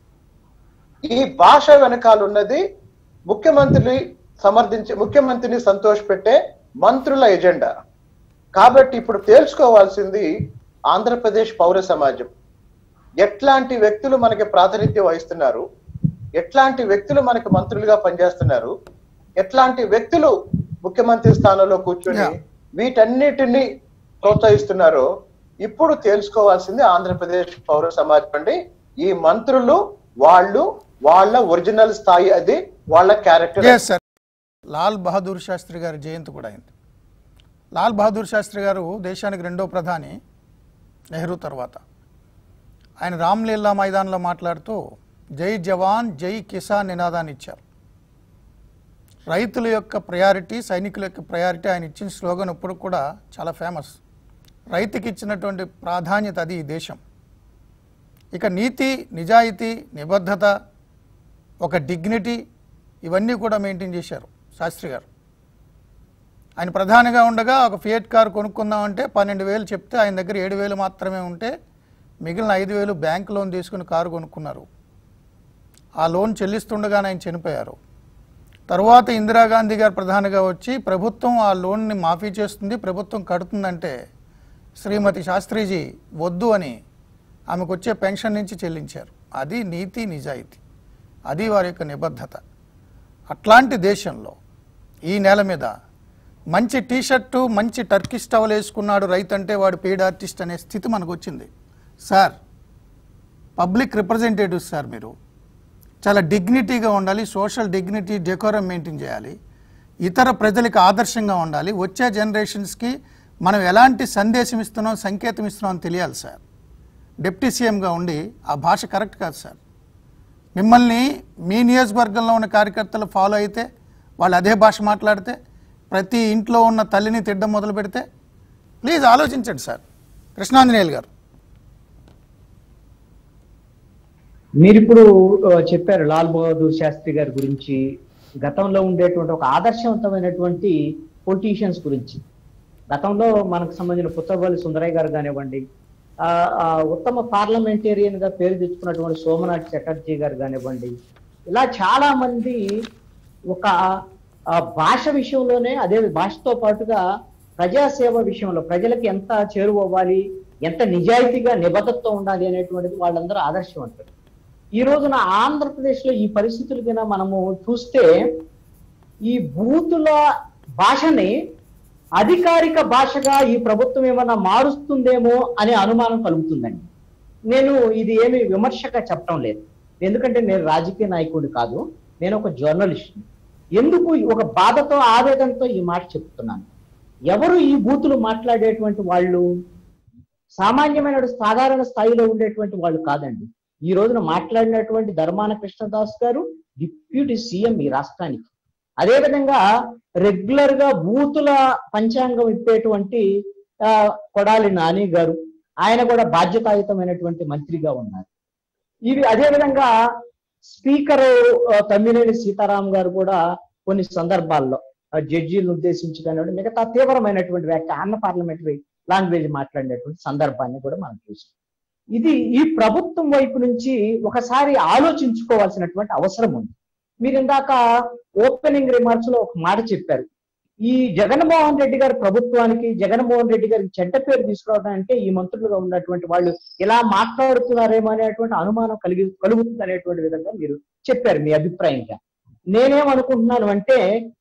ఈ భాష వెనకాల ఉన్నది ముఖ్యమంత్రి సమర్థించే ముఖ్యమంత్రిని సంతోషపెట్టే మంత్రుల ఎజెండా కాబట్టి ఇప్పుడు తేల్చుకోవాల్సింది ఆంధ్రప్రదేశ్ పౌర సమాజం ఎట్లాంటి వ్యక్తులు మనకి ప్రాతినిధ్యం వహిస్తున్నారు ఎట్లాంటి వ్యక్తులు మనకి మంత్రులుగా పనిచేస్తున్నారు ఎట్లాంటి వ్యక్తులు ముఖ్యమంత్రి స్థానంలో కూర్చొని Yeah. వీటన్నిటిని ప్రోత్సహిస్తున్నారో ఇప్పుడు తేల్చుకోవాల్సింది ఆంధ్రప్రదేశ్ పౌర సమాజం అండి ఈ మంత్రులు వాళ్ళు వాళ్ళ ఒరిజినల్ స్థాయి అది వాళ్ళ character yes sir Lal Bahadur Shastri గారి జయంతి కూడా అయింది లాల్ బహదూర్ శాస్త్రి గారు దేశానికి రెండో ప్రధాని నెహ్రూ తర్వాత ఆయన రామ్లీలా మైదాన్లో మాట్లాడుతూ జై జవాన్ జై కిసాన్ నినాదాన్ని ఇచ్చారు రైతుల యొక్క ప్రయారిటీ సైనికుల యొక్క ప్రయారిటీ ఆయన ఇచ్చిన స్లోగన్ ఇప్పుడు కూడా చాలా ఫేమస్ రైతుకి ఇచ్చినటువంటి ప్రాధాన్యత అది ఈ దేశం ఇక నీతి నిజాయితీ నిబద్ధత ఒక డిగ్నిటీ ఇవన్నీ కూడా మెయింటైన్ చేశారు శాస్త్రి గారు ఆయన ప్రధానిగా ఉండగా ఒక ఫియట్ కార్ కొనుక్కుందామంటే పన్నెండు వేలు చెప్తే ఆయన దగ్గర ఏడు వేలు మాత్రమే ఉంటే మిగిలిన ఐదు వేలు బ్యాంక్ లోన్ తీసుకుని కారు కొనుక్కున్నారు ఆ లోన్ చెల్లిస్తుండగానే ఆయన చనిపోయారు తరువాత ఇందిరాగాంధీ గారు ప్రధానిగా వచ్చి ప్రభుత్వం ఆ లోన్ని మాఫీ చేస్తుంది ప్రభుత్వం కడుతుందంటే శ్రీమతి శాస్త్రిజీ వద్దు అని ఆమెకు వచ్చే పెన్షన్ నుంచి చెల్లించారు అది నీతి నిజాయితీ అది వారి యొక్క నిబద్ధత అట్లాంటి దేశంలో ఈ నేల మీద మంచి టీషర్టు మంచి టర్కిష్ టవల్ వేసుకున్నాడు రైతు అంటే వాడు పెయిడ్ ఆర్టిస్ట్ అనే స్థితి మనకు వచ్చింది సార్ పబ్లిక్ రిప్రజెంటేటివ్స్ సార్ మీరు చాలా డిగ్నిటీగా ఉండాలి సోషల్ డిగ్నిటీ డెకోరం మెయింటైన్ చేయాలి ఇతర ప్రజలకు ఆదర్శంగా ఉండాలి వచ్చే జనరేషన్స్కి మనం ఎలాంటి సందేశం ఇస్తున్నాం సంకేతం ఇస్తున్నాం అని తెలియాలి సార్ డిప్టీ సీఎంగా ఉండి ఆ భాష కరెక్ట్ కాదు సార్ మిమ్మల్ని మీ నియోజకవర్గంలో ఉన్న కార్యకర్తలు ఫాలో అయితే వాళ్ళు అదే భాష మాట్లాడితే ప్రతి ఇంట్లో ఉన్న తల్లిని తిట్టడం మొదలు పెడితే ప్లీజ్ ఆలోచించండి సార్ కృష్ణాంజనేయులు గారు మీరిప్పుడు ఆ, చెప్పారు లాల్ బహదూర్ శాస్త్రి గారి గురించి గతంలో ఉండేటువంటి ఒక ఆదర్శవంతమైనటువంటి పొలిటీషియన్స్ గురించి గతంలో మనకు సంబంధించిన పుత్తబల్లి సుందరయ్య గారు కానివ్వండి ఆ, ఆ, ఉత్తమ పార్లమెంటేరియన్ గా పేరు తెచ్చుకున్నటువంటి సోమనాథ్ చటర్జీ గారు కానివ్వండి ఇలా చాలా మంది ఒక ఆ, భాష విషయంలోనే అదే భాషతో పాటుగా ప్రజాసేవ విషయంలో ప్రజలకు ఎంత చేరువవ్వాలి ఎంత నిజాయితీగా నిబద్ధతతో ఉండాలి అనేటువంటిది వాళ్ళందరూ ఆదర్శవంతులు ఈ రోజున ఆంధ్రప్రదేశ్ లో ఈ పరిస్థితులు కన్నా మనము చూస్తే ఈ బూతుల భాషని అధికారిక భాషగా ఈ ప్రభుత్వం ఏమన్నా మారుస్తుందేమో అనే అనుమానం కలుగుతుందండి నేను ఇది ఏమి విమర్శగా చెప్పడం లేదు ఎందుకంటే నేను రాజకీయ నాయకుడు కాదు నేను ఒక జర్నలిస్ట్ ఎందుకు ఒక బాధతో ఆవేదనతో ఈ మాట చెప్తున్నాను ఎవరు ఈ బూతులు మాట్లాడేటువంటి వాళ్ళు సామాన్యమైన సాధారణ స్థాయిలో ఉండేటువంటి వాళ్ళు కాదండి ఈ రోజున మాట్లాడినటువంటి ధర్మాన కృష్ణదాస్ గారు డిప్యూటీ సీఎం ఈ రాష్ట్రానికి అదేవిధంగా రెగ్యులర్ గా బూతుల పంచాంగం ఇప్పేటువంటి ఆ, కొడాలి నాని గారు ఆయన కూడా బాధ్యతాయుతమైనటువంటి మంత్రిగా ఉన్నారు ఇవి అదేవిధంగా స్పీకర్ ఆ, తమ్మినేని సీతారాం గారు కూడా కొన్ని సందర్భాల్లో ఆ, జడ్జీలను ఉద్దేశించి కానివ్వండి మిగతా తీవ్రమైనటువంటి వ్యాఖ్య అన్న పార్లమెంటరీ లాంగ్వేజ్ మాట్లాడినటువంటి సందర్భాన్ని కూడా మనం చూసాం ఇది ఈ ప్రభుత్వం వైపు నుంచి ఒకసారి ఆలోచించుకోవాల్సినటువంటి అవసరం ఉంది మీరు ఇందాక ఓపెనింగ్ రిమార్క్స్ లో ఒక మాట చెప్పారు ఈ జగన్మోహన్ రెడ్డి గారి ప్రభుత్వానికి జగన్మోహన్ రెడ్డి గారికి చెడ్డ పేరు తీసుకురావడం అంటే ఈ మంత్రులుగా ఉన్నటువంటి వాళ్ళు ఇలా మాట్లాడుతున్నారేమో అనేటువంటి అనుమానం కలిగి కలుగుతుంది అనేటువంటి విధంగా మీరు చెప్పారు మీ అభిప్రాయంగా నేనేమనుకుంటున్నాను అంటే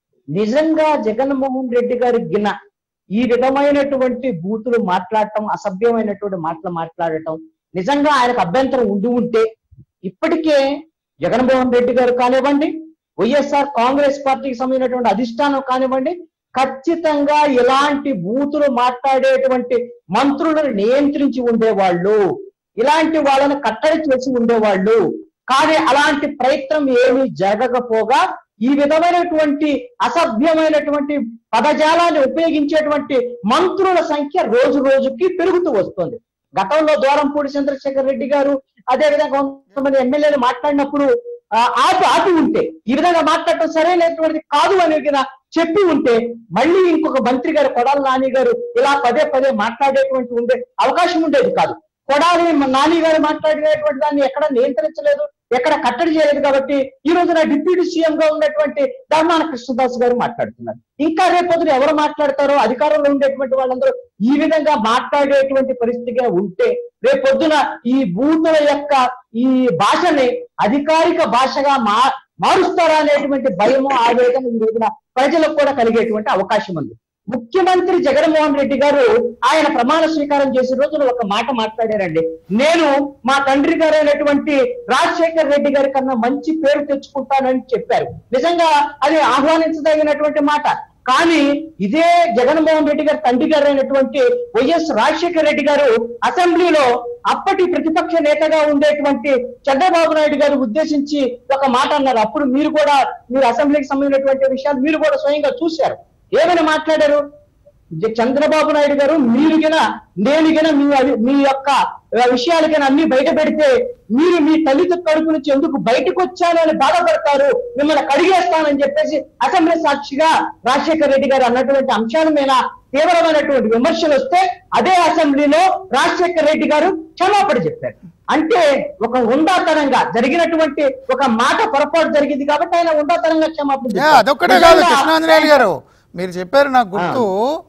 నిజంగా జగన్మోహన్ రెడ్డి గారి గిన ఈ విధమైనటువంటి బూతులు మాట్లాడటం అసభ్యమైనటువంటి మాటలు మాట్లాడటం నిజంగా ఆయనకు అభ్యంతరం ఉండి ఉంటే ఇప్పటికే జగన్మోహన్ రెడ్డి గారు కానివ్వండి వైఎస్ఆర్ కాంగ్రెస్ పార్టీకి సంబంధించినటువంటి అధిష్టానం కానివ్వండి ఖచ్చితంగా ఇలాంటి బూతులు మాట్లాడేటువంటి మంత్రులను నియంత్రించి ఉండేవాళ్ళు ఇలాంటి వాళ్ళని కట్టడి చేసి ఉండేవాళ్ళు కానీ అలాంటి ప్రయత్నం ఏమీ జరగకపోగా ఈ విధమైనటువంటి అసభ్యమైనటువంటి పదజాలాన్ని ఉపయోగించేటువంటి మంత్రుల సంఖ్య రోజు రోజుకి పెరుగుతూ వస్తుంది గతంలో దూరంపూడి చంద్రశేఖర్ రెడ్డి గారు అదే విధంగా కొంతమంది ఎమ్మెల్యేలు మాట్లాడినప్పుడు ఆ, ఆపి ఆపి ఉంటే ఈ విధంగా మాట్లాడటం సరైనటువంటిది కాదు అని గిన చెప్పి ఉంటే మళ్ళీ ఇంకొక మంత్రి గారు కొడాలి నాని గారు ఇలా పదే పదే మాట్లాడేటువంటి ఉండే అవకాశం ఉండేది కాదు కొడాలి నాని గారు మాట్లాడినటువంటి దాన్ని ఎక్కడ నియంత్రించలేదు ఎక్కడ కట్టడి చేయలేదు కాబట్టి ఈ రోజున డిప్యూటీ సీఎం గా ఉన్నటువంటి ధర్మాన కృష్ణదాస్ గారు మాట్లాడుతున్నారు ఇంకా రేపొద్దున ఎవరు మాట్లాడతారో అధికారంలో ఉండేటువంటి వాళ్ళందరూ ఈ విధంగా మాట్లాడేటువంటి పరిస్థితిగా ఉంటే రేపొద్దున ఈ బూతుల యొక్క ఈ భాషని అధికారిక భాషగా మా మారుస్తారా అనేటువంటి భయము ఆవేదన ఈ రోజున ప్రజలకు కూడా కలిగేటువంటి అవకాశం ఉంది ముఖ్యమంత్రి జగన్మోహన్ రెడ్డి గారు ఆయన ప్రమాణ స్వీకారం చేసే రోజున ఒక మాట మాట్లాడారండి నేను మా తండ్రి గారైనటువంటి రాజశేఖర్ రెడ్డి గారి కన్నా మంచి పేరు తెచ్చుకుంటానని చెప్పారు నిజంగా అది ఆహ్వానించదగినటువంటి మాట కానీ ఇదే జగన్మోహన్ రెడ్డి గారి తండ్రి గారు అయినటువంటి వైఎస్ రాజశేఖర్ రెడ్డి గారు అసెంబ్లీలో అప్పటి ప్రతిపక్ష నేతగా ఉండేటువంటి చంద్రబాబు నాయుడు గారు ఉద్దేశించి ఒక మాట అన్నారు అప్పుడు మీరు కూడా మీరు అసెంబ్లీకి సంబంధించినటువంటి విషయాలు మీరు కూడా స్వయంగా చూశారు ఏమని మాట్లాడారు జ- చంద్రబాబు నాయుడు గారు మీరు గిన నేను గిన మీ అవి- మీ యొక్క ఆ, విషయాలు గిన అన్ని బయట పెడితే మీరు మీ తల్లితో కడుపు నుంచి ఎందుకు బయటకు వచ్చాను అని బాధపడతారు మిమ్మల్ని కడిగేస్తానని చెప్పేసి అసెంబ్లీ సాక్షిగా రాజశేఖర రెడ్డి గారు అన్నటువంటి అంశాల మీద తీవ్రమైనటువంటి విమర్శలు వస్తే అదే అసెంబ్లీలో రాజశేఖర రెడ్డి గారు క్షమాపణ చెప్పారు అంటే ఒక ఉందాతనంగా జరిగినటువంటి ఒక మాట పొరపాటు జరిగింది కాబట్టి ఆయన ఉందాతనంగా క్షమాపణ యా, చెప్పారు. అదొక్కటే కాదు నిజంగా కృష్ణాంజనేయులు గారు మీరు చెప్పారు నాకు గుర్తు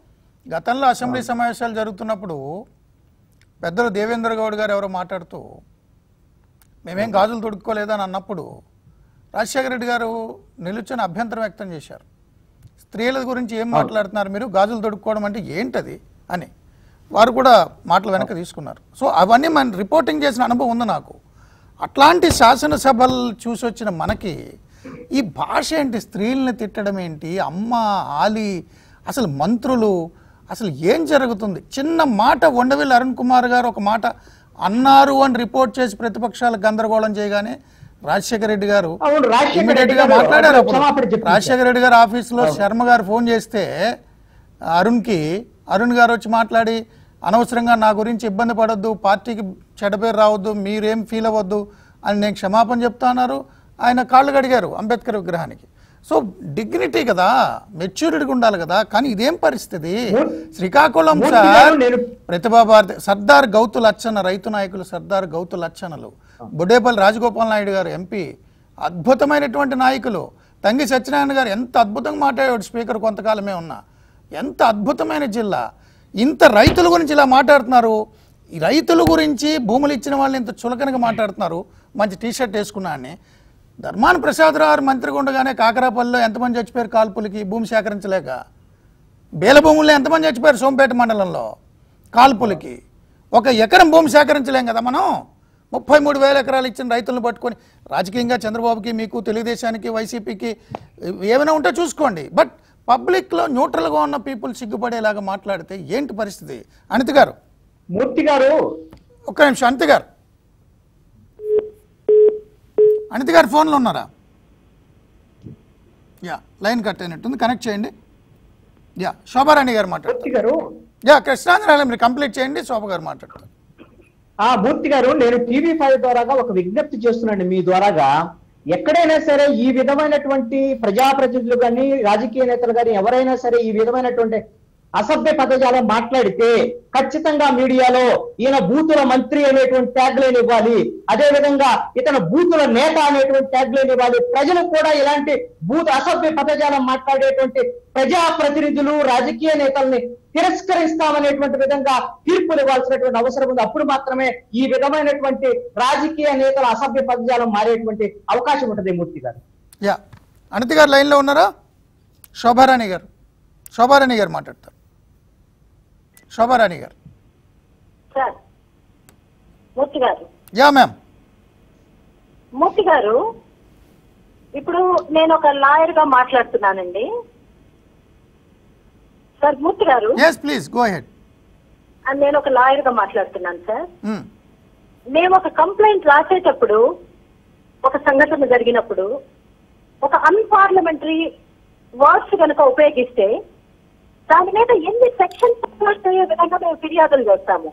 గతంలో అసెంబ్లీ సమావేశాలు జరుగుతున్నప్పుడు పెద్దలు దేవేంద్ర గౌడ్ గారు ఎవరో మాట్లాడుతూ మేమేం గాజులు తొడుక్కోలేదని అన్నప్పుడు రాజశేఖర రెడ్డి గారు నిలుచొని అభ్యంతరం వ్యక్తం చేశారు స్త్రీల గురించి ఏం మాట్లాడుతున్నారు మీరు గాజులు తొడుక్కోవడం అంటే ఏంటది అని వారు కూడా మాటలు వెనక తీసుకున్నారు సో అవన్నీ మన రిపోర్టింగ్ చేసిన అనుభవం ఉంది నాకు అట్లాంటి శాసనసభలు చూసి వచ్చిన మనకి ఈ భాష ఏంటి స్త్రీల్ని తిట్టడం ఏంటి అమ్మ ఆలి అసలు మంత్రులు అసలు ఏం జరుగుతుంది చిన్న మాట ఉండవిల్లి అరుణ్ కుమార్ గారు ఒక మాట అన్నారు అని రిపోర్ట్ చేసి ప్రతిపక్షాలు గందరగోళం చేయగానే రాజశేఖర రెడ్డి గారు అవును, రాజశేఖర ఇమీడియట్ రెడ్డి గా గారు మాట్లాడారు అప్పుడు. క్షమాపణ చెప్పించారు. రాజశేఖర రెడ్డి గారు ఆఫీస్లో శర్మ గారు ఫోన్ చేస్తే అరుణ్కి అరుణ్ గారు వచ్చి మాట్లాడి అనవసరంగా నా గురించి ఇబ్బంది పడొద్దు పార్టీకి చెడ్డ పేరు రావద్దు మీరేం ఫీల్ అవ్వద్దు అని నేను క్షమాపణ చెప్తా అన్నారు ఆయన కాళ్ళు కడిగారు అంబేద్కర్ విగ్రహానికి సో డిగ్నిటీ కదా మెచ్యూరిటీగా ఉండాలి కదా కానీ ఇదేం పరిస్థితి శ్రీకాకుళం మూర్తి సార్ గారు, నేను ప్రతిభా భారతి సర్దార్ గౌతు లచ్చన్న రైతు నాయకులు సర్దార్ గౌతు లచ్చన్నలు బుడ్డేపల్లి రాజగోపాల్ నాయుడు గారు ఎంపీ అద్భుతమైనటువంటి నాయకులు తంగి సత్యనారాయణ గారు ఎంత అద్భుతంగా మాట్లాడాడు స్పీకర్ కొంతకాలమే ఉన్నా ఎంత అద్భుతమైన జిల్లా ఇంత రైతుల గురించి ఇలా మాట్లాడుతున్నారు ఈ రైతుల గురించి భూములు ఇచ్చిన వాళ్ళు ఇంత చులకనగా మాట్లాడుతున్నారు మంచి టీ షర్ట్ వేసుకున్నా అని ధర్మాన ప్రసాదరావు మంత్రిగా ఉండగానే కాకరాపల్లిలో ఎంతమంది చచ్చిపోయారు కాల్పులకి భూమి సేకరించలేక బేల భూముల్లో ఎంతమంది చచ్చిపోయారు సోంపేట మండలంలో కాల్పులకి ఒక ఎకరం భూమి సేకరించలేం కదా మనం ముప్పై మూడు వేల ఎకరాలు ఇచ్చిన రైతులను పట్టుకొని రాజకీయంగా చంద్రబాబుకి మీకు తెలుగుదేశానికి వైసీపీకి ఏమైనా ఉంటే చూసుకోండి బట్ పబ్లిక్లో న్యూట్రల్గా ఉన్న పీపుల్ సిగ్గుపడేలాగా మాట్లాడితే ఏంటి పరిస్థితి అనిత గారు మూర్తి గారు ఒక్క నిమిషం అనిత గారు అనిత గారు ఫోన్లో ఉన్నారా యా లైన్ కట్ అయినట్టుంది కనెక్ట్ చేయండి యా శోభారాణి గారు మాట్లాడతారు మూర్తి గారు యా కృష్ణాంధ్రాలు మీరు కంప్లీట్ చేయండి శోభ గారు మాట్లాడతారు ఆ మూర్తి గారు నేను టీవీ ఫైవ్ ద్వారాగా ఒక విజ్ఞప్తి చేస్తున్నాను మీ ద్వారాగా ఎక్కడైనా సరే ఈ విధమైనటువంటి ప్రజాప్రతినిధులు కానీ రాజకీయ నేతలు కానీ ఎవరైనా సరే ఈ విధమైనటువంటి అసభ్య పదజాలం మాట్లాడితే ఖచ్చితంగా మీడియాలో ఈయన బూతుల మంత్రి అనేటువంటి ట్యాగ్ లైన్ ఇవ్వాలి అదే విధంగా ఇతను బూతుల నేత అనేటువంటి ట్యాగ్ లైన్ ఇవ్వాలి ప్రజలు కూడా ఇలాంటి బూత్ అసభ్య పదజాలం మాట్లాడేటువంటి ప్రజా ప్రతినిధులు రాజకీయ నేతల్ని తిరస్కరిస్తామనేటువంటి విధంగా తీర్పులు ఇవ్వాల్సినటువంటి అవసరం ఉంది అప్పుడు మాత్రమే ఈ విధమైనటువంటి రాజకీయ నేతల అసభ్య పదజాలం మారేటువంటి అవకాశం ఉంటుంది మూర్తి గారు యా అనిత గారు లైన్లో ఉన్నారా శోభారాణి గారు శోభారాణి గారు మాట్లాడతారు శోభారాణి గారు సార్ మూర్తి గారు యా మ్యామ్ మూర్తి గారు ఇప్పుడు నేను ఒక లాయర్ గా మాట్లాడుతున్నానండి సార్ మూర్తి గారు ఎస్ ప్లీజ్ గో హెడ్ ఆ, నేను ఒక లాయర్ గా మాట్లాడుతున్నాను సార్ మేము ఒక కంప్లైంట్ రాసేటప్పుడు ఒక సంఘటన జరిగినప్పుడు ఒక అన్పార్లమెంటరీ వర్డ్స్ కనుక ఉపయోగిస్తే దాని మీద ఎన్ని సెక్షన్స్ అయ్యే విధంగా మేము ఫిర్యాదులు చేస్తాము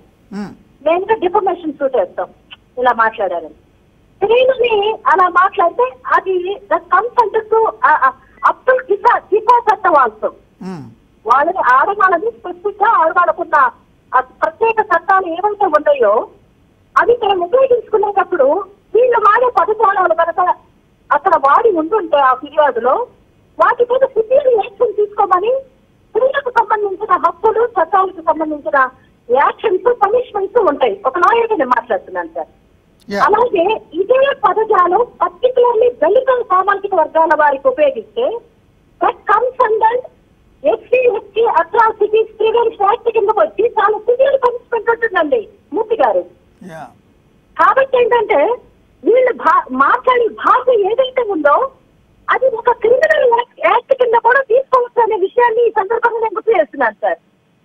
మేము డిఫర్మేషన్ సూట్ వేస్తాం ఇలా మాట్లాడారని స్త్రీలని అలా మాట్లాడితే అది కమ్స్ అంటూ అప్ టు కిసా కిసా చట్టం వాస్తవం వాళ్ళని ఆడవాళ్ళని స్పెసిఫిక్ గా ఆడవాళ్ళకున్న ఆ ప్రత్యేక చట్టాలు ఏవైతే ఉన్నాయో అవి మేము ఉపయోగించుకునేటప్పుడు వీళ్ళు వాడే పదజాలాలు కనుక అక్కడ వాడి ఉంటుంటే ఆ ఫిర్యాదులో వాటి మీద సివియర్ యాక్షన్ తీసుకోమని స్త్రీలకు సంబంధించిన హక్కులు చట్టాలకు సంబంధించిన యాక్షన్స్ పనిష్మెంట్స్ ఉంటాయి ఒక లాయర్ నేను మాట్లాడుతున్నాను సార్ యా అలాగే ఇదే పదజాలం పర్టికులర్లీ దళిత సామాజిక వర్గాల వారికి ఉపయోగిస్తే that comes under SC ST atrocities prevention act కింద వచ్చి చాలా సివియర్ పనిష్మెంట్ ఉంటుందండి మూర్తి గారు యా కాబట్టి ఏంటంటే వీళ్ళు భా- మాట్లాడే భాష ఏదైతే ఉందో అది ఒక క్రిమినల్ యాక్ట్ కింద కూడా తీసుకోవచ్చు అనే విషయాన్ని ఈ సందర్భంగా నేను గుర్తు చేస్తున్నాను సార్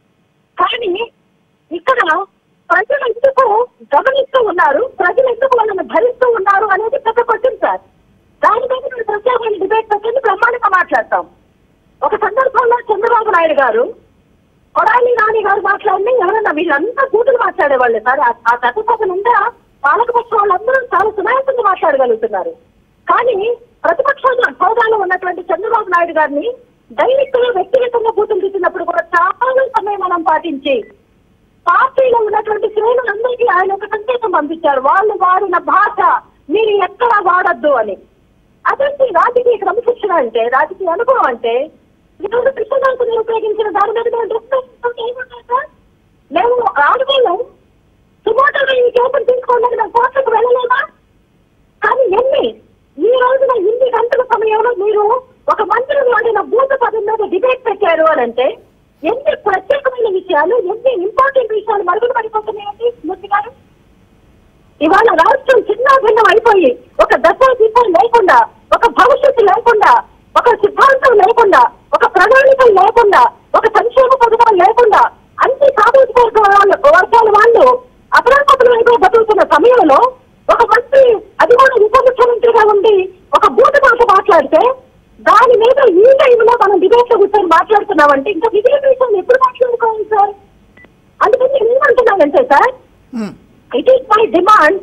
కానీ ఇక్కడ ప్రజలు ఎందుకు గమనిస్తూ ఉన్నారు ప్రజలు ఎందుకు వాళ్ళని భరిస్తూ ఉన్నారు అనేది పెద్ద క్వశ్చన్ సార్ దాని మీద మేము ప్రత్యేకమైన డిబేట్ పెట్టింది బ్రహ్మాండంగా మాట్లాడతాం ఒక సందర్భంలో చంద్రబాబు నాయుడు గారు కొడాలి నాని గారు మాట్లాడిన ఎవరన్నా వీళ్ళంతా కూతురు మాట్లాడేవాళ్ళే సార్ ఆ- ఆ చట్టసభ నిండా పాలకపక్ష వాళ్ళందరూ చాలా సునాయాసంగా మాట్లాడగలుగుతున్నారు కానీ ప్రతిపక్ష హోదాలో ఉన్నటువంటి చంద్రబాబు నాయుడు గారిని డైరెక్ట్ గా వ్యక్తిగతంగా బూతులు తీసినప్పుడు కూడా చాలా సమయం మనం పాటించి పార్టీలో ఉన్నటువంటి శ్రేణులందరికీ ఆయన ఒక సంకేతం పంపించారు వాళ్ళు వాడిన భాష మీరు ఎక్కడా వాడద్దు అని అదేంటి రాజకీయ క్రమశిక్షణ అంటే రాజకీయ అనుభవం అంటే ఈరోజు కృష్ణదాసు మీరు ఉపయోగించిన దాని మీద మేము డిస్కస్ ఏమన్నారు సార్ మేము ఆడవాళ్ళం సుమోటోగా ఈ కేసులు తీసుకోవడానికి మేము కోర్టుకు వెళ్ళలేమా కానీ ఎన్ని ఈ రోజున ఇన్ని గంటల సమయంలో మీరు ఒక మంత్రి వాడిన భూత పదం మీద డిబేట్ పెట్టారు అని అంటే ఎన్ని ప్రత్యేకమైన విషయాలు ఎన్ని ఇంపార్టెంట్ విషయాలు మరుగున పడిపోతున్నాయండి మూర్తి గారు ఇవాళ రాష్ట్రం చిన్న భిన్నం అయిపోయి ఒక దశ దిశ లేకుండా ఒక భవిష్యత్తు లేకుండా ఒక సిద్ధాంతం లేకుండా ఒక ప్రణాళిక లేకుండా ఒక సంక్షేమ పథకం లేకుండా అన్ని సామాజిక వర్గాల వాళ్ళు వర్గాల వాళ్ళు అపరాధకులు వైపు బతుకుతున్న సమయంలో ఒక మంత్రి అది కూడా ఉప ముఖ్యమంత్రిగా ఉండి ఒక బూట భాష మాట్లాడితే దాని మీద ఈ టైంలో మనం డిబేట్ లో కూర్చొని మాట్లాడుతున్నామంటే ఇంకా విజయ విషయాలు ఎప్పుడు మాట్లాడుకోవాలి సార్ అందుకని ఏమంటున్నానంటే sir it is my demand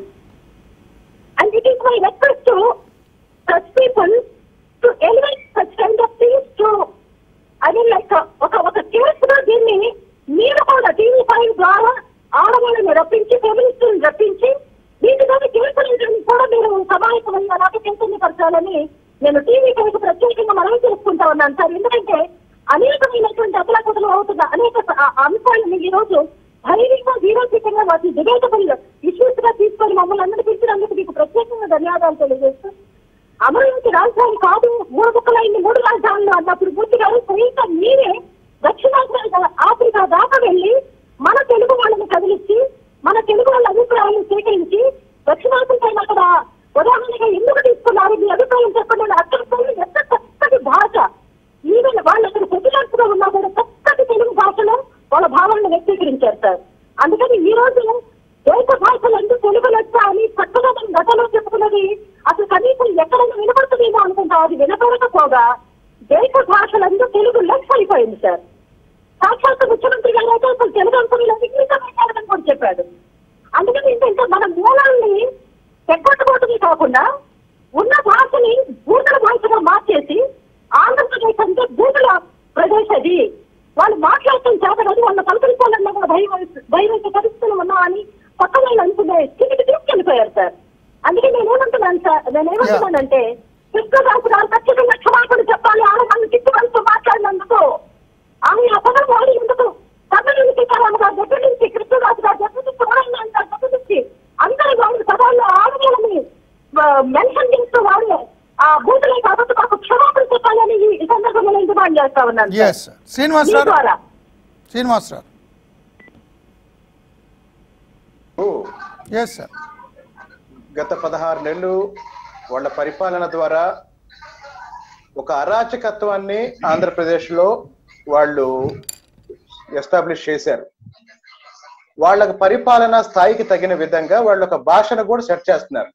and it is my request to such people to elevate such kind of things to I mean like a- ఒక ఒక కేసుగా దీన్ని మీరు కూడా టీవీ ఫైవ్ ద్వారా ఆడవాళ్ళని రప్పించి ఫెమినిస్టులను రప్పించి వీటి మీద కేసులు కూడా మీరు సమాయకమై అలాగే చైతన్యపరచాలని నేను టీవీ ఫైవ్ ప్రత్యేకంగా మనం చేసుకుంటా ఉన్నాను సార్ ఎందుకంటే అనేకమైనటువంటి అతలాకుతలు అవుతున్న అనేక స- ఆ- అంశాలను ఈ రోజు ధైర్యంగా వీరోచితంగా వాటిని డిబేటబుల్ ఇష్యూస్ గా తీసుకొని మమ్మల్ని అందరూ పిలిచినందుకు మీకు ప్రత్యేకంగా ధన్యవాదాలు తెలియజేస్తూ అమరావతి రాజధాని కాదు మూడు ముక్కలైంది మూడు రాజధానులు అన్నప్పుడు పూర్తి గారు స్వయంగా మీరే దక్షిణాఫ్రికా ఆఫ్రికా దాకా వెళ్ళి మన తెలుగు వాళ్ళని కదిలించి మన తెలుగు వాళ్ళ అభిప్రాయాలను సేకరించి దక్షిణాఫ్రికా అక్కడ ఉదాహరణగా ఎందుకు తీసుకున్నారు మీ అభిప్రాయం చెప్పండి అని అక్కడ పోయి ఎంత చక్కటి భాష ఈవెన్ వాళ్ళు అక్కడ సెటిలర్స్ గా ఉన్నా కూడా చక్కటి తెలుగు భాషలో వాళ్ళ భావనను వ్యక్తీకరించారు సార్ అందుకని ఈ రోజు దేశ భాషలందు తెలుగు లెక్క అని చక్కగా మనం గతంలో చెప్పుకున్నది అసలు కనీసం ఎక్కడైనా వినపడుతుందేమో అనుకుంటాం అది వినపడకపోగా దేశ భాషలందు తెలుగు లెక్క అయిపోయింది సార్ సాక్షాత్ ముఖ్యమంత్రి గారు అయితే అసలు తెలుగు అంశాలు ఇంగ్లీష్ మాట్లాడదని కూడా చెప్పాడు అందుకని ఏంటంటే మన మూలాల్ని తెగ్గొట్టుకోవటమే కాకుండా ఉన్న భాషని భూతుల భాషగా మార్చేసి ఆంధ్రప్రదేశ్ అంటే భూతుల ప్రదేశ్ అది వాళ్ళు మాట్లాడటం చేత కాదు వాళ్ళ పలకరించాలన్నా కూడా భయం వేసి- భయం వేసే పరిస్థితులు ఉన్నామని పక్క వాళ్ళు అనుకునే స్థితికి తీసుకెళ్లిపోయారు సార్ అందుకే నేనేమంటున్నాను సార్ నేనేమంటున్నానంటే కృష్ణదాసు గారు ఖచ్చితంగా క్షమాపణ చెప్పాలి ఆడ నన్ను తిట్టుకుంటూ మాట్లాడినందుకు ఆమె ఆ పదం వాడి ఎందుకు తమిళ సీతారామ గారి దగ్గర నుంచి కృష్ణదాసు గారి దగ్గర నుంచి పురాణ గారి దగ్గర నుంచి అందరి వాడి పదాల్లో ఆడవాళ్ళని మెన్షన్ చేస్తూ వాడు ఆ బూతులే కాబట్టి మాకు క్షమాపణ చెప్పాలని ఈ- ఈ సందర్భంలో నేను డిమాండ్ చేస్తా ఉన్నాను సార్. ఎస్ శ్రీనివాస్ మీ గారు ద్వారా శ్రీనివాస్ గారు ఓ, ఎస్ సార్ గత పదహారు నెలలు వాళ్ళ పరిపాలన ద్వారా ఒక అరాచకత్వాన్ని ఆంధ్రప్రదేశ్లో వాళ్ళు ఎస్టాబ్లిష్ చేశారు వాళ్ళకి పరిపాలన స్థాయికి తగిన విధంగా వాళ్ళు ఒక భాషను కూడా సెట్ చేస్తున్నారు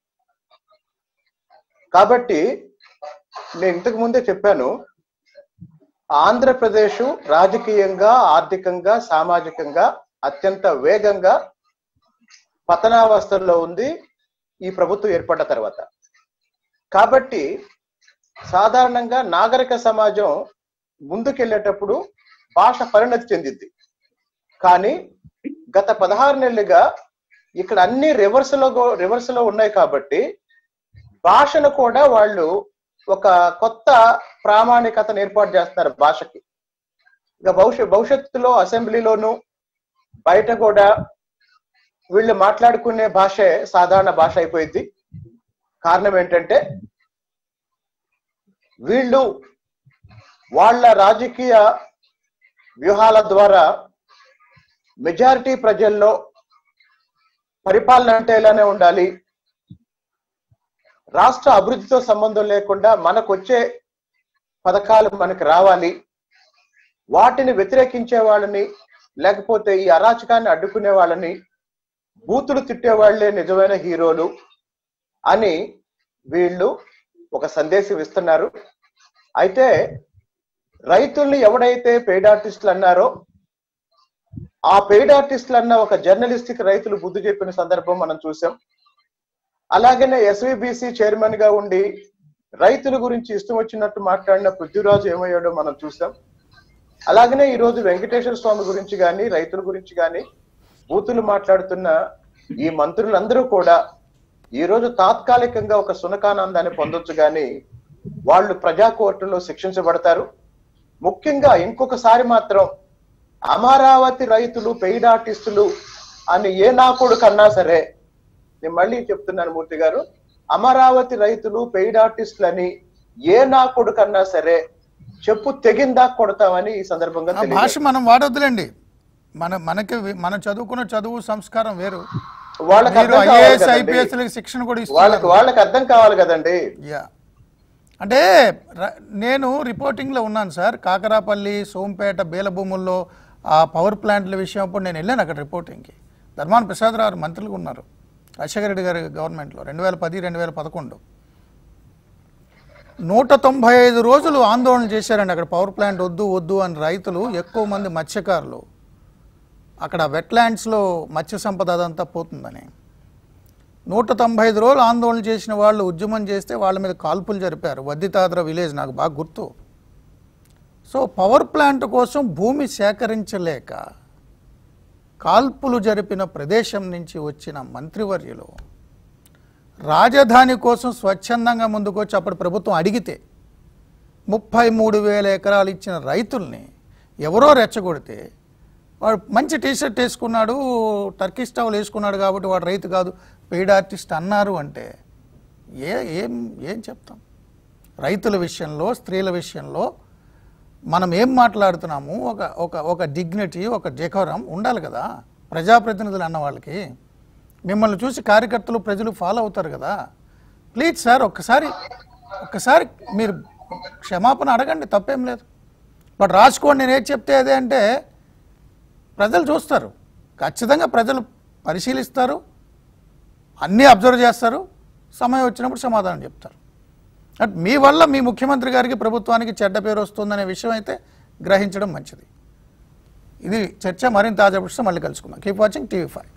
కాబట్టి నేను ఇంతకు ముందే చెప్పాను ఆంధ్రప్రదేశ్ రాజకీయంగా ఆర్థికంగా సామాజికంగా అత్యంత వేగంగా పతనావస్థల్లో ఉంది ఈ ప్రభుత్వం ఏర్పడ్డ తర్వాత కాబట్టి సాధారణంగా నాగరిక సమాజం ముందుకెళ్ళేటప్పుడు భాష పరిణతి చెందింది కానీ గత పదహారు నెలలుగా ఇక్కడ అన్ని రివర్స్ లో రివర్స్ లో ఉన్నాయి కాబట్టి భాషను కూడా వాళ్ళు ఒక కొత్త ప్రామాణికతను ఏర్పాటు చేస్తున్నారు భాషకి ఇక భవిష్య భవిష్యత్తులో అసెంబ్లీలోను బయట కూడా వీళ్ళు మాట్లాడుకునే భాషే సాధారణ భాష అయిపోయింది కారణం ఏంటంటే వీళ్ళు వాళ్ళ రాజకీయ వ్యూహాల ద్వారా మెజారిటీ ప్రజల్లో పరిపాలన అంటే ఇలానే ఉండాలి రాష్ట్ర అభివృద్ధితో సంబంధం లేకుండా మనకు వచ్చే పథకాలు మనకు రావాలి వాటిని వ్యతిరేకించే వాళ్ళని లేకపోతే ఈ అరాచకాన్ని అడ్డుకునే వాళ్ళని బూతులు తిట్టే వాళ్లే నిజమైన హీరోలు అని వీళ్ళు ఒక సందేశం ఇస్తున్నారు అయితే రైతుల్ని ఎవడైతే పెయిడ్ ఆర్టిస్టులు అన్నారో ఆ పెయిడ్ ఆర్టిస్టులు అన్న ఒక జర్నలిస్టిక్ రైతులు బుద్ధి చెప్పిన సందర్భం మనం చూసాం అలాగనే ఎస్విబిసి చైర్మన్ గా ఉండి రైతుల గురించి ఇష్టం వచ్చినట్టు మాట్లాడిన పృథ్వీరాజు ఏమయ్యాడో మనం చూసాం అలాగనే ఈ రోజు వెంకటేశ్వర స్వామి గురించి కానీ రైతుల గురించి కానీ బూతులు మాట్లాడుతున్న ఈ మంత్రులందరూ కూడా ఈ రోజు తాత్కాలికంగా ఒక సునకానందాన్ని పొందొచ్చు కానీ వాళ్ళు ప్రజా కోర్టులో శిక్షించబడతారు ముఖ్యంగా ఇంకొకసారి మాత్రం అమరావతి రైతులు పెయిడ్ ఆర్టిస్టులు అని ఏ నాకుడు కన్నా సరే నేను మళ్ళీ చెప్తున్నాను మూర్తి గారు అమరావతి రైతులు పెయిడ్ ఆర్టిస్టులు అని ఏ నాకుడు కన్నా సరే చెప్పు తెగిందా కొడతామని ఈ సందర్భంగా ఆ భాష తెలియజేస్తున్నాను. మనం వాడొద్దులేండి మన మనకి వి- మనం చదువుకున్న చదువు సంస్కారం వేరు వాళ్ళకి మీరు అర్థం కావాలి ఐఏఎస్ కదండి. ఐపీఎస్ శిక్షణ కూడా వాళ్ళకి ఇస్తున్నారు వాళ్ళకి అర్థం కావాలి కదండి యా అంటే ర- నేను రిపోర్టింగ్లో ఉన్నాను సార్ కాకరాపల్లి సోంపేట బేలభూముల్లో ఆ పవర్ ప్లాంట్ల విషయం అప్పుడు నేను వెళ్ళాను అక్కడ రిపోర్టింగ్కి ధర్మాన ప్రసాదరావు గారు మంత్రులుగా ఉన్నారు రాజశేఖర రెడ్డి గారి గవర్నమెంట్లో రెండు వేల పది రెండు వేల పదకొండు నూట తొంభై ఐదు రోజులు ఆందోళన చేశారండి అక్కడ పవర్ ప్లాంట్ వద్దు వద్దు అని రైతులు ఎక్కువ మంది మత్స్యకారులు అక్కడ వెట్లాండ్స్లో మత్స్య సంపద అదంతా పోతుందని నూట తొంభై ఐదు రోజులు ఆందోళన చేసిన వాళ్ళు ఉద్యమం చేస్తే వాళ్ళ మీద కాల్పులు జరిపారు వద్దితాద్ర విలేజ్ నాకు బాగా గుర్తు సో పవర్ ప్లాంట్ కోసం భూమి సేకరించలేక కాల్పులు జరిపిన ప్రదేశం నుంచి వచ్చిన మంత్రివర్యులు రాజధాని కోసం స్వచ్ఛందంగా ముందుకొచ్చి అప్పుడు ప్రభుత్వం అడిగితే ముప్పై మూడు వేల ఎకరాలు ఇచ్చిన రైతుల్ని ఎవరో రెచ్చగొడితే వాడు మంచి టీ షర్ట్ వేసుకున్నాడు టర్కీ స్టవ్లు వేసుకున్నాడు కాబట్టి వాడు రైతు కాదు పెయిడ్ ఆర్టిస్ట్ అన్నారు అంటే ఏ ఏం ఏం చెప్తాం రైతుల విషయంలో స్త్రీల విషయంలో మనం ఏం మాట్లాడుతున్నాము ఒక ఒక ఒక డిగ్నిటీ ఒక డెకోరం ఉండాలి కదా ప్రజాప్రతినిధులు అన్న వాళ్ళకి మిమ్మల్ని చూసి కార్యకర్తలు ప్రజలు ఫాలో అవుతారు కదా ప్లీజ్ సార్ ఒక్కసారి ఒక్కసారి మీరు క్షమాపణ అడగండి తప్పేం లేదు బట్ రాసుకోండి నేను ఏది చెప్తే అదే అంటే ప్రజలు చూస్తారు ఖచ్చితంగా ప్రజలు పరిశీలిస్తారు అన్నీ అబ్జర్వ్ చేస్తారు సమయం వచ్చినప్పుడు సమాధానం చెప్తారు బట్ మీ వల్ల మీ ముఖ్యమంత్రి గారికి ప్రభుత్వానికి చెడ్డ పేరు వస్తుందనే విషయం అయితే గ్రహించడం మంచిది ఇది చర్చ మరింత తాజా పుస్తకం మళ్ళీ కలుసుకుందాం కీప్ వాచింగ్ టీవీ ఫైవ్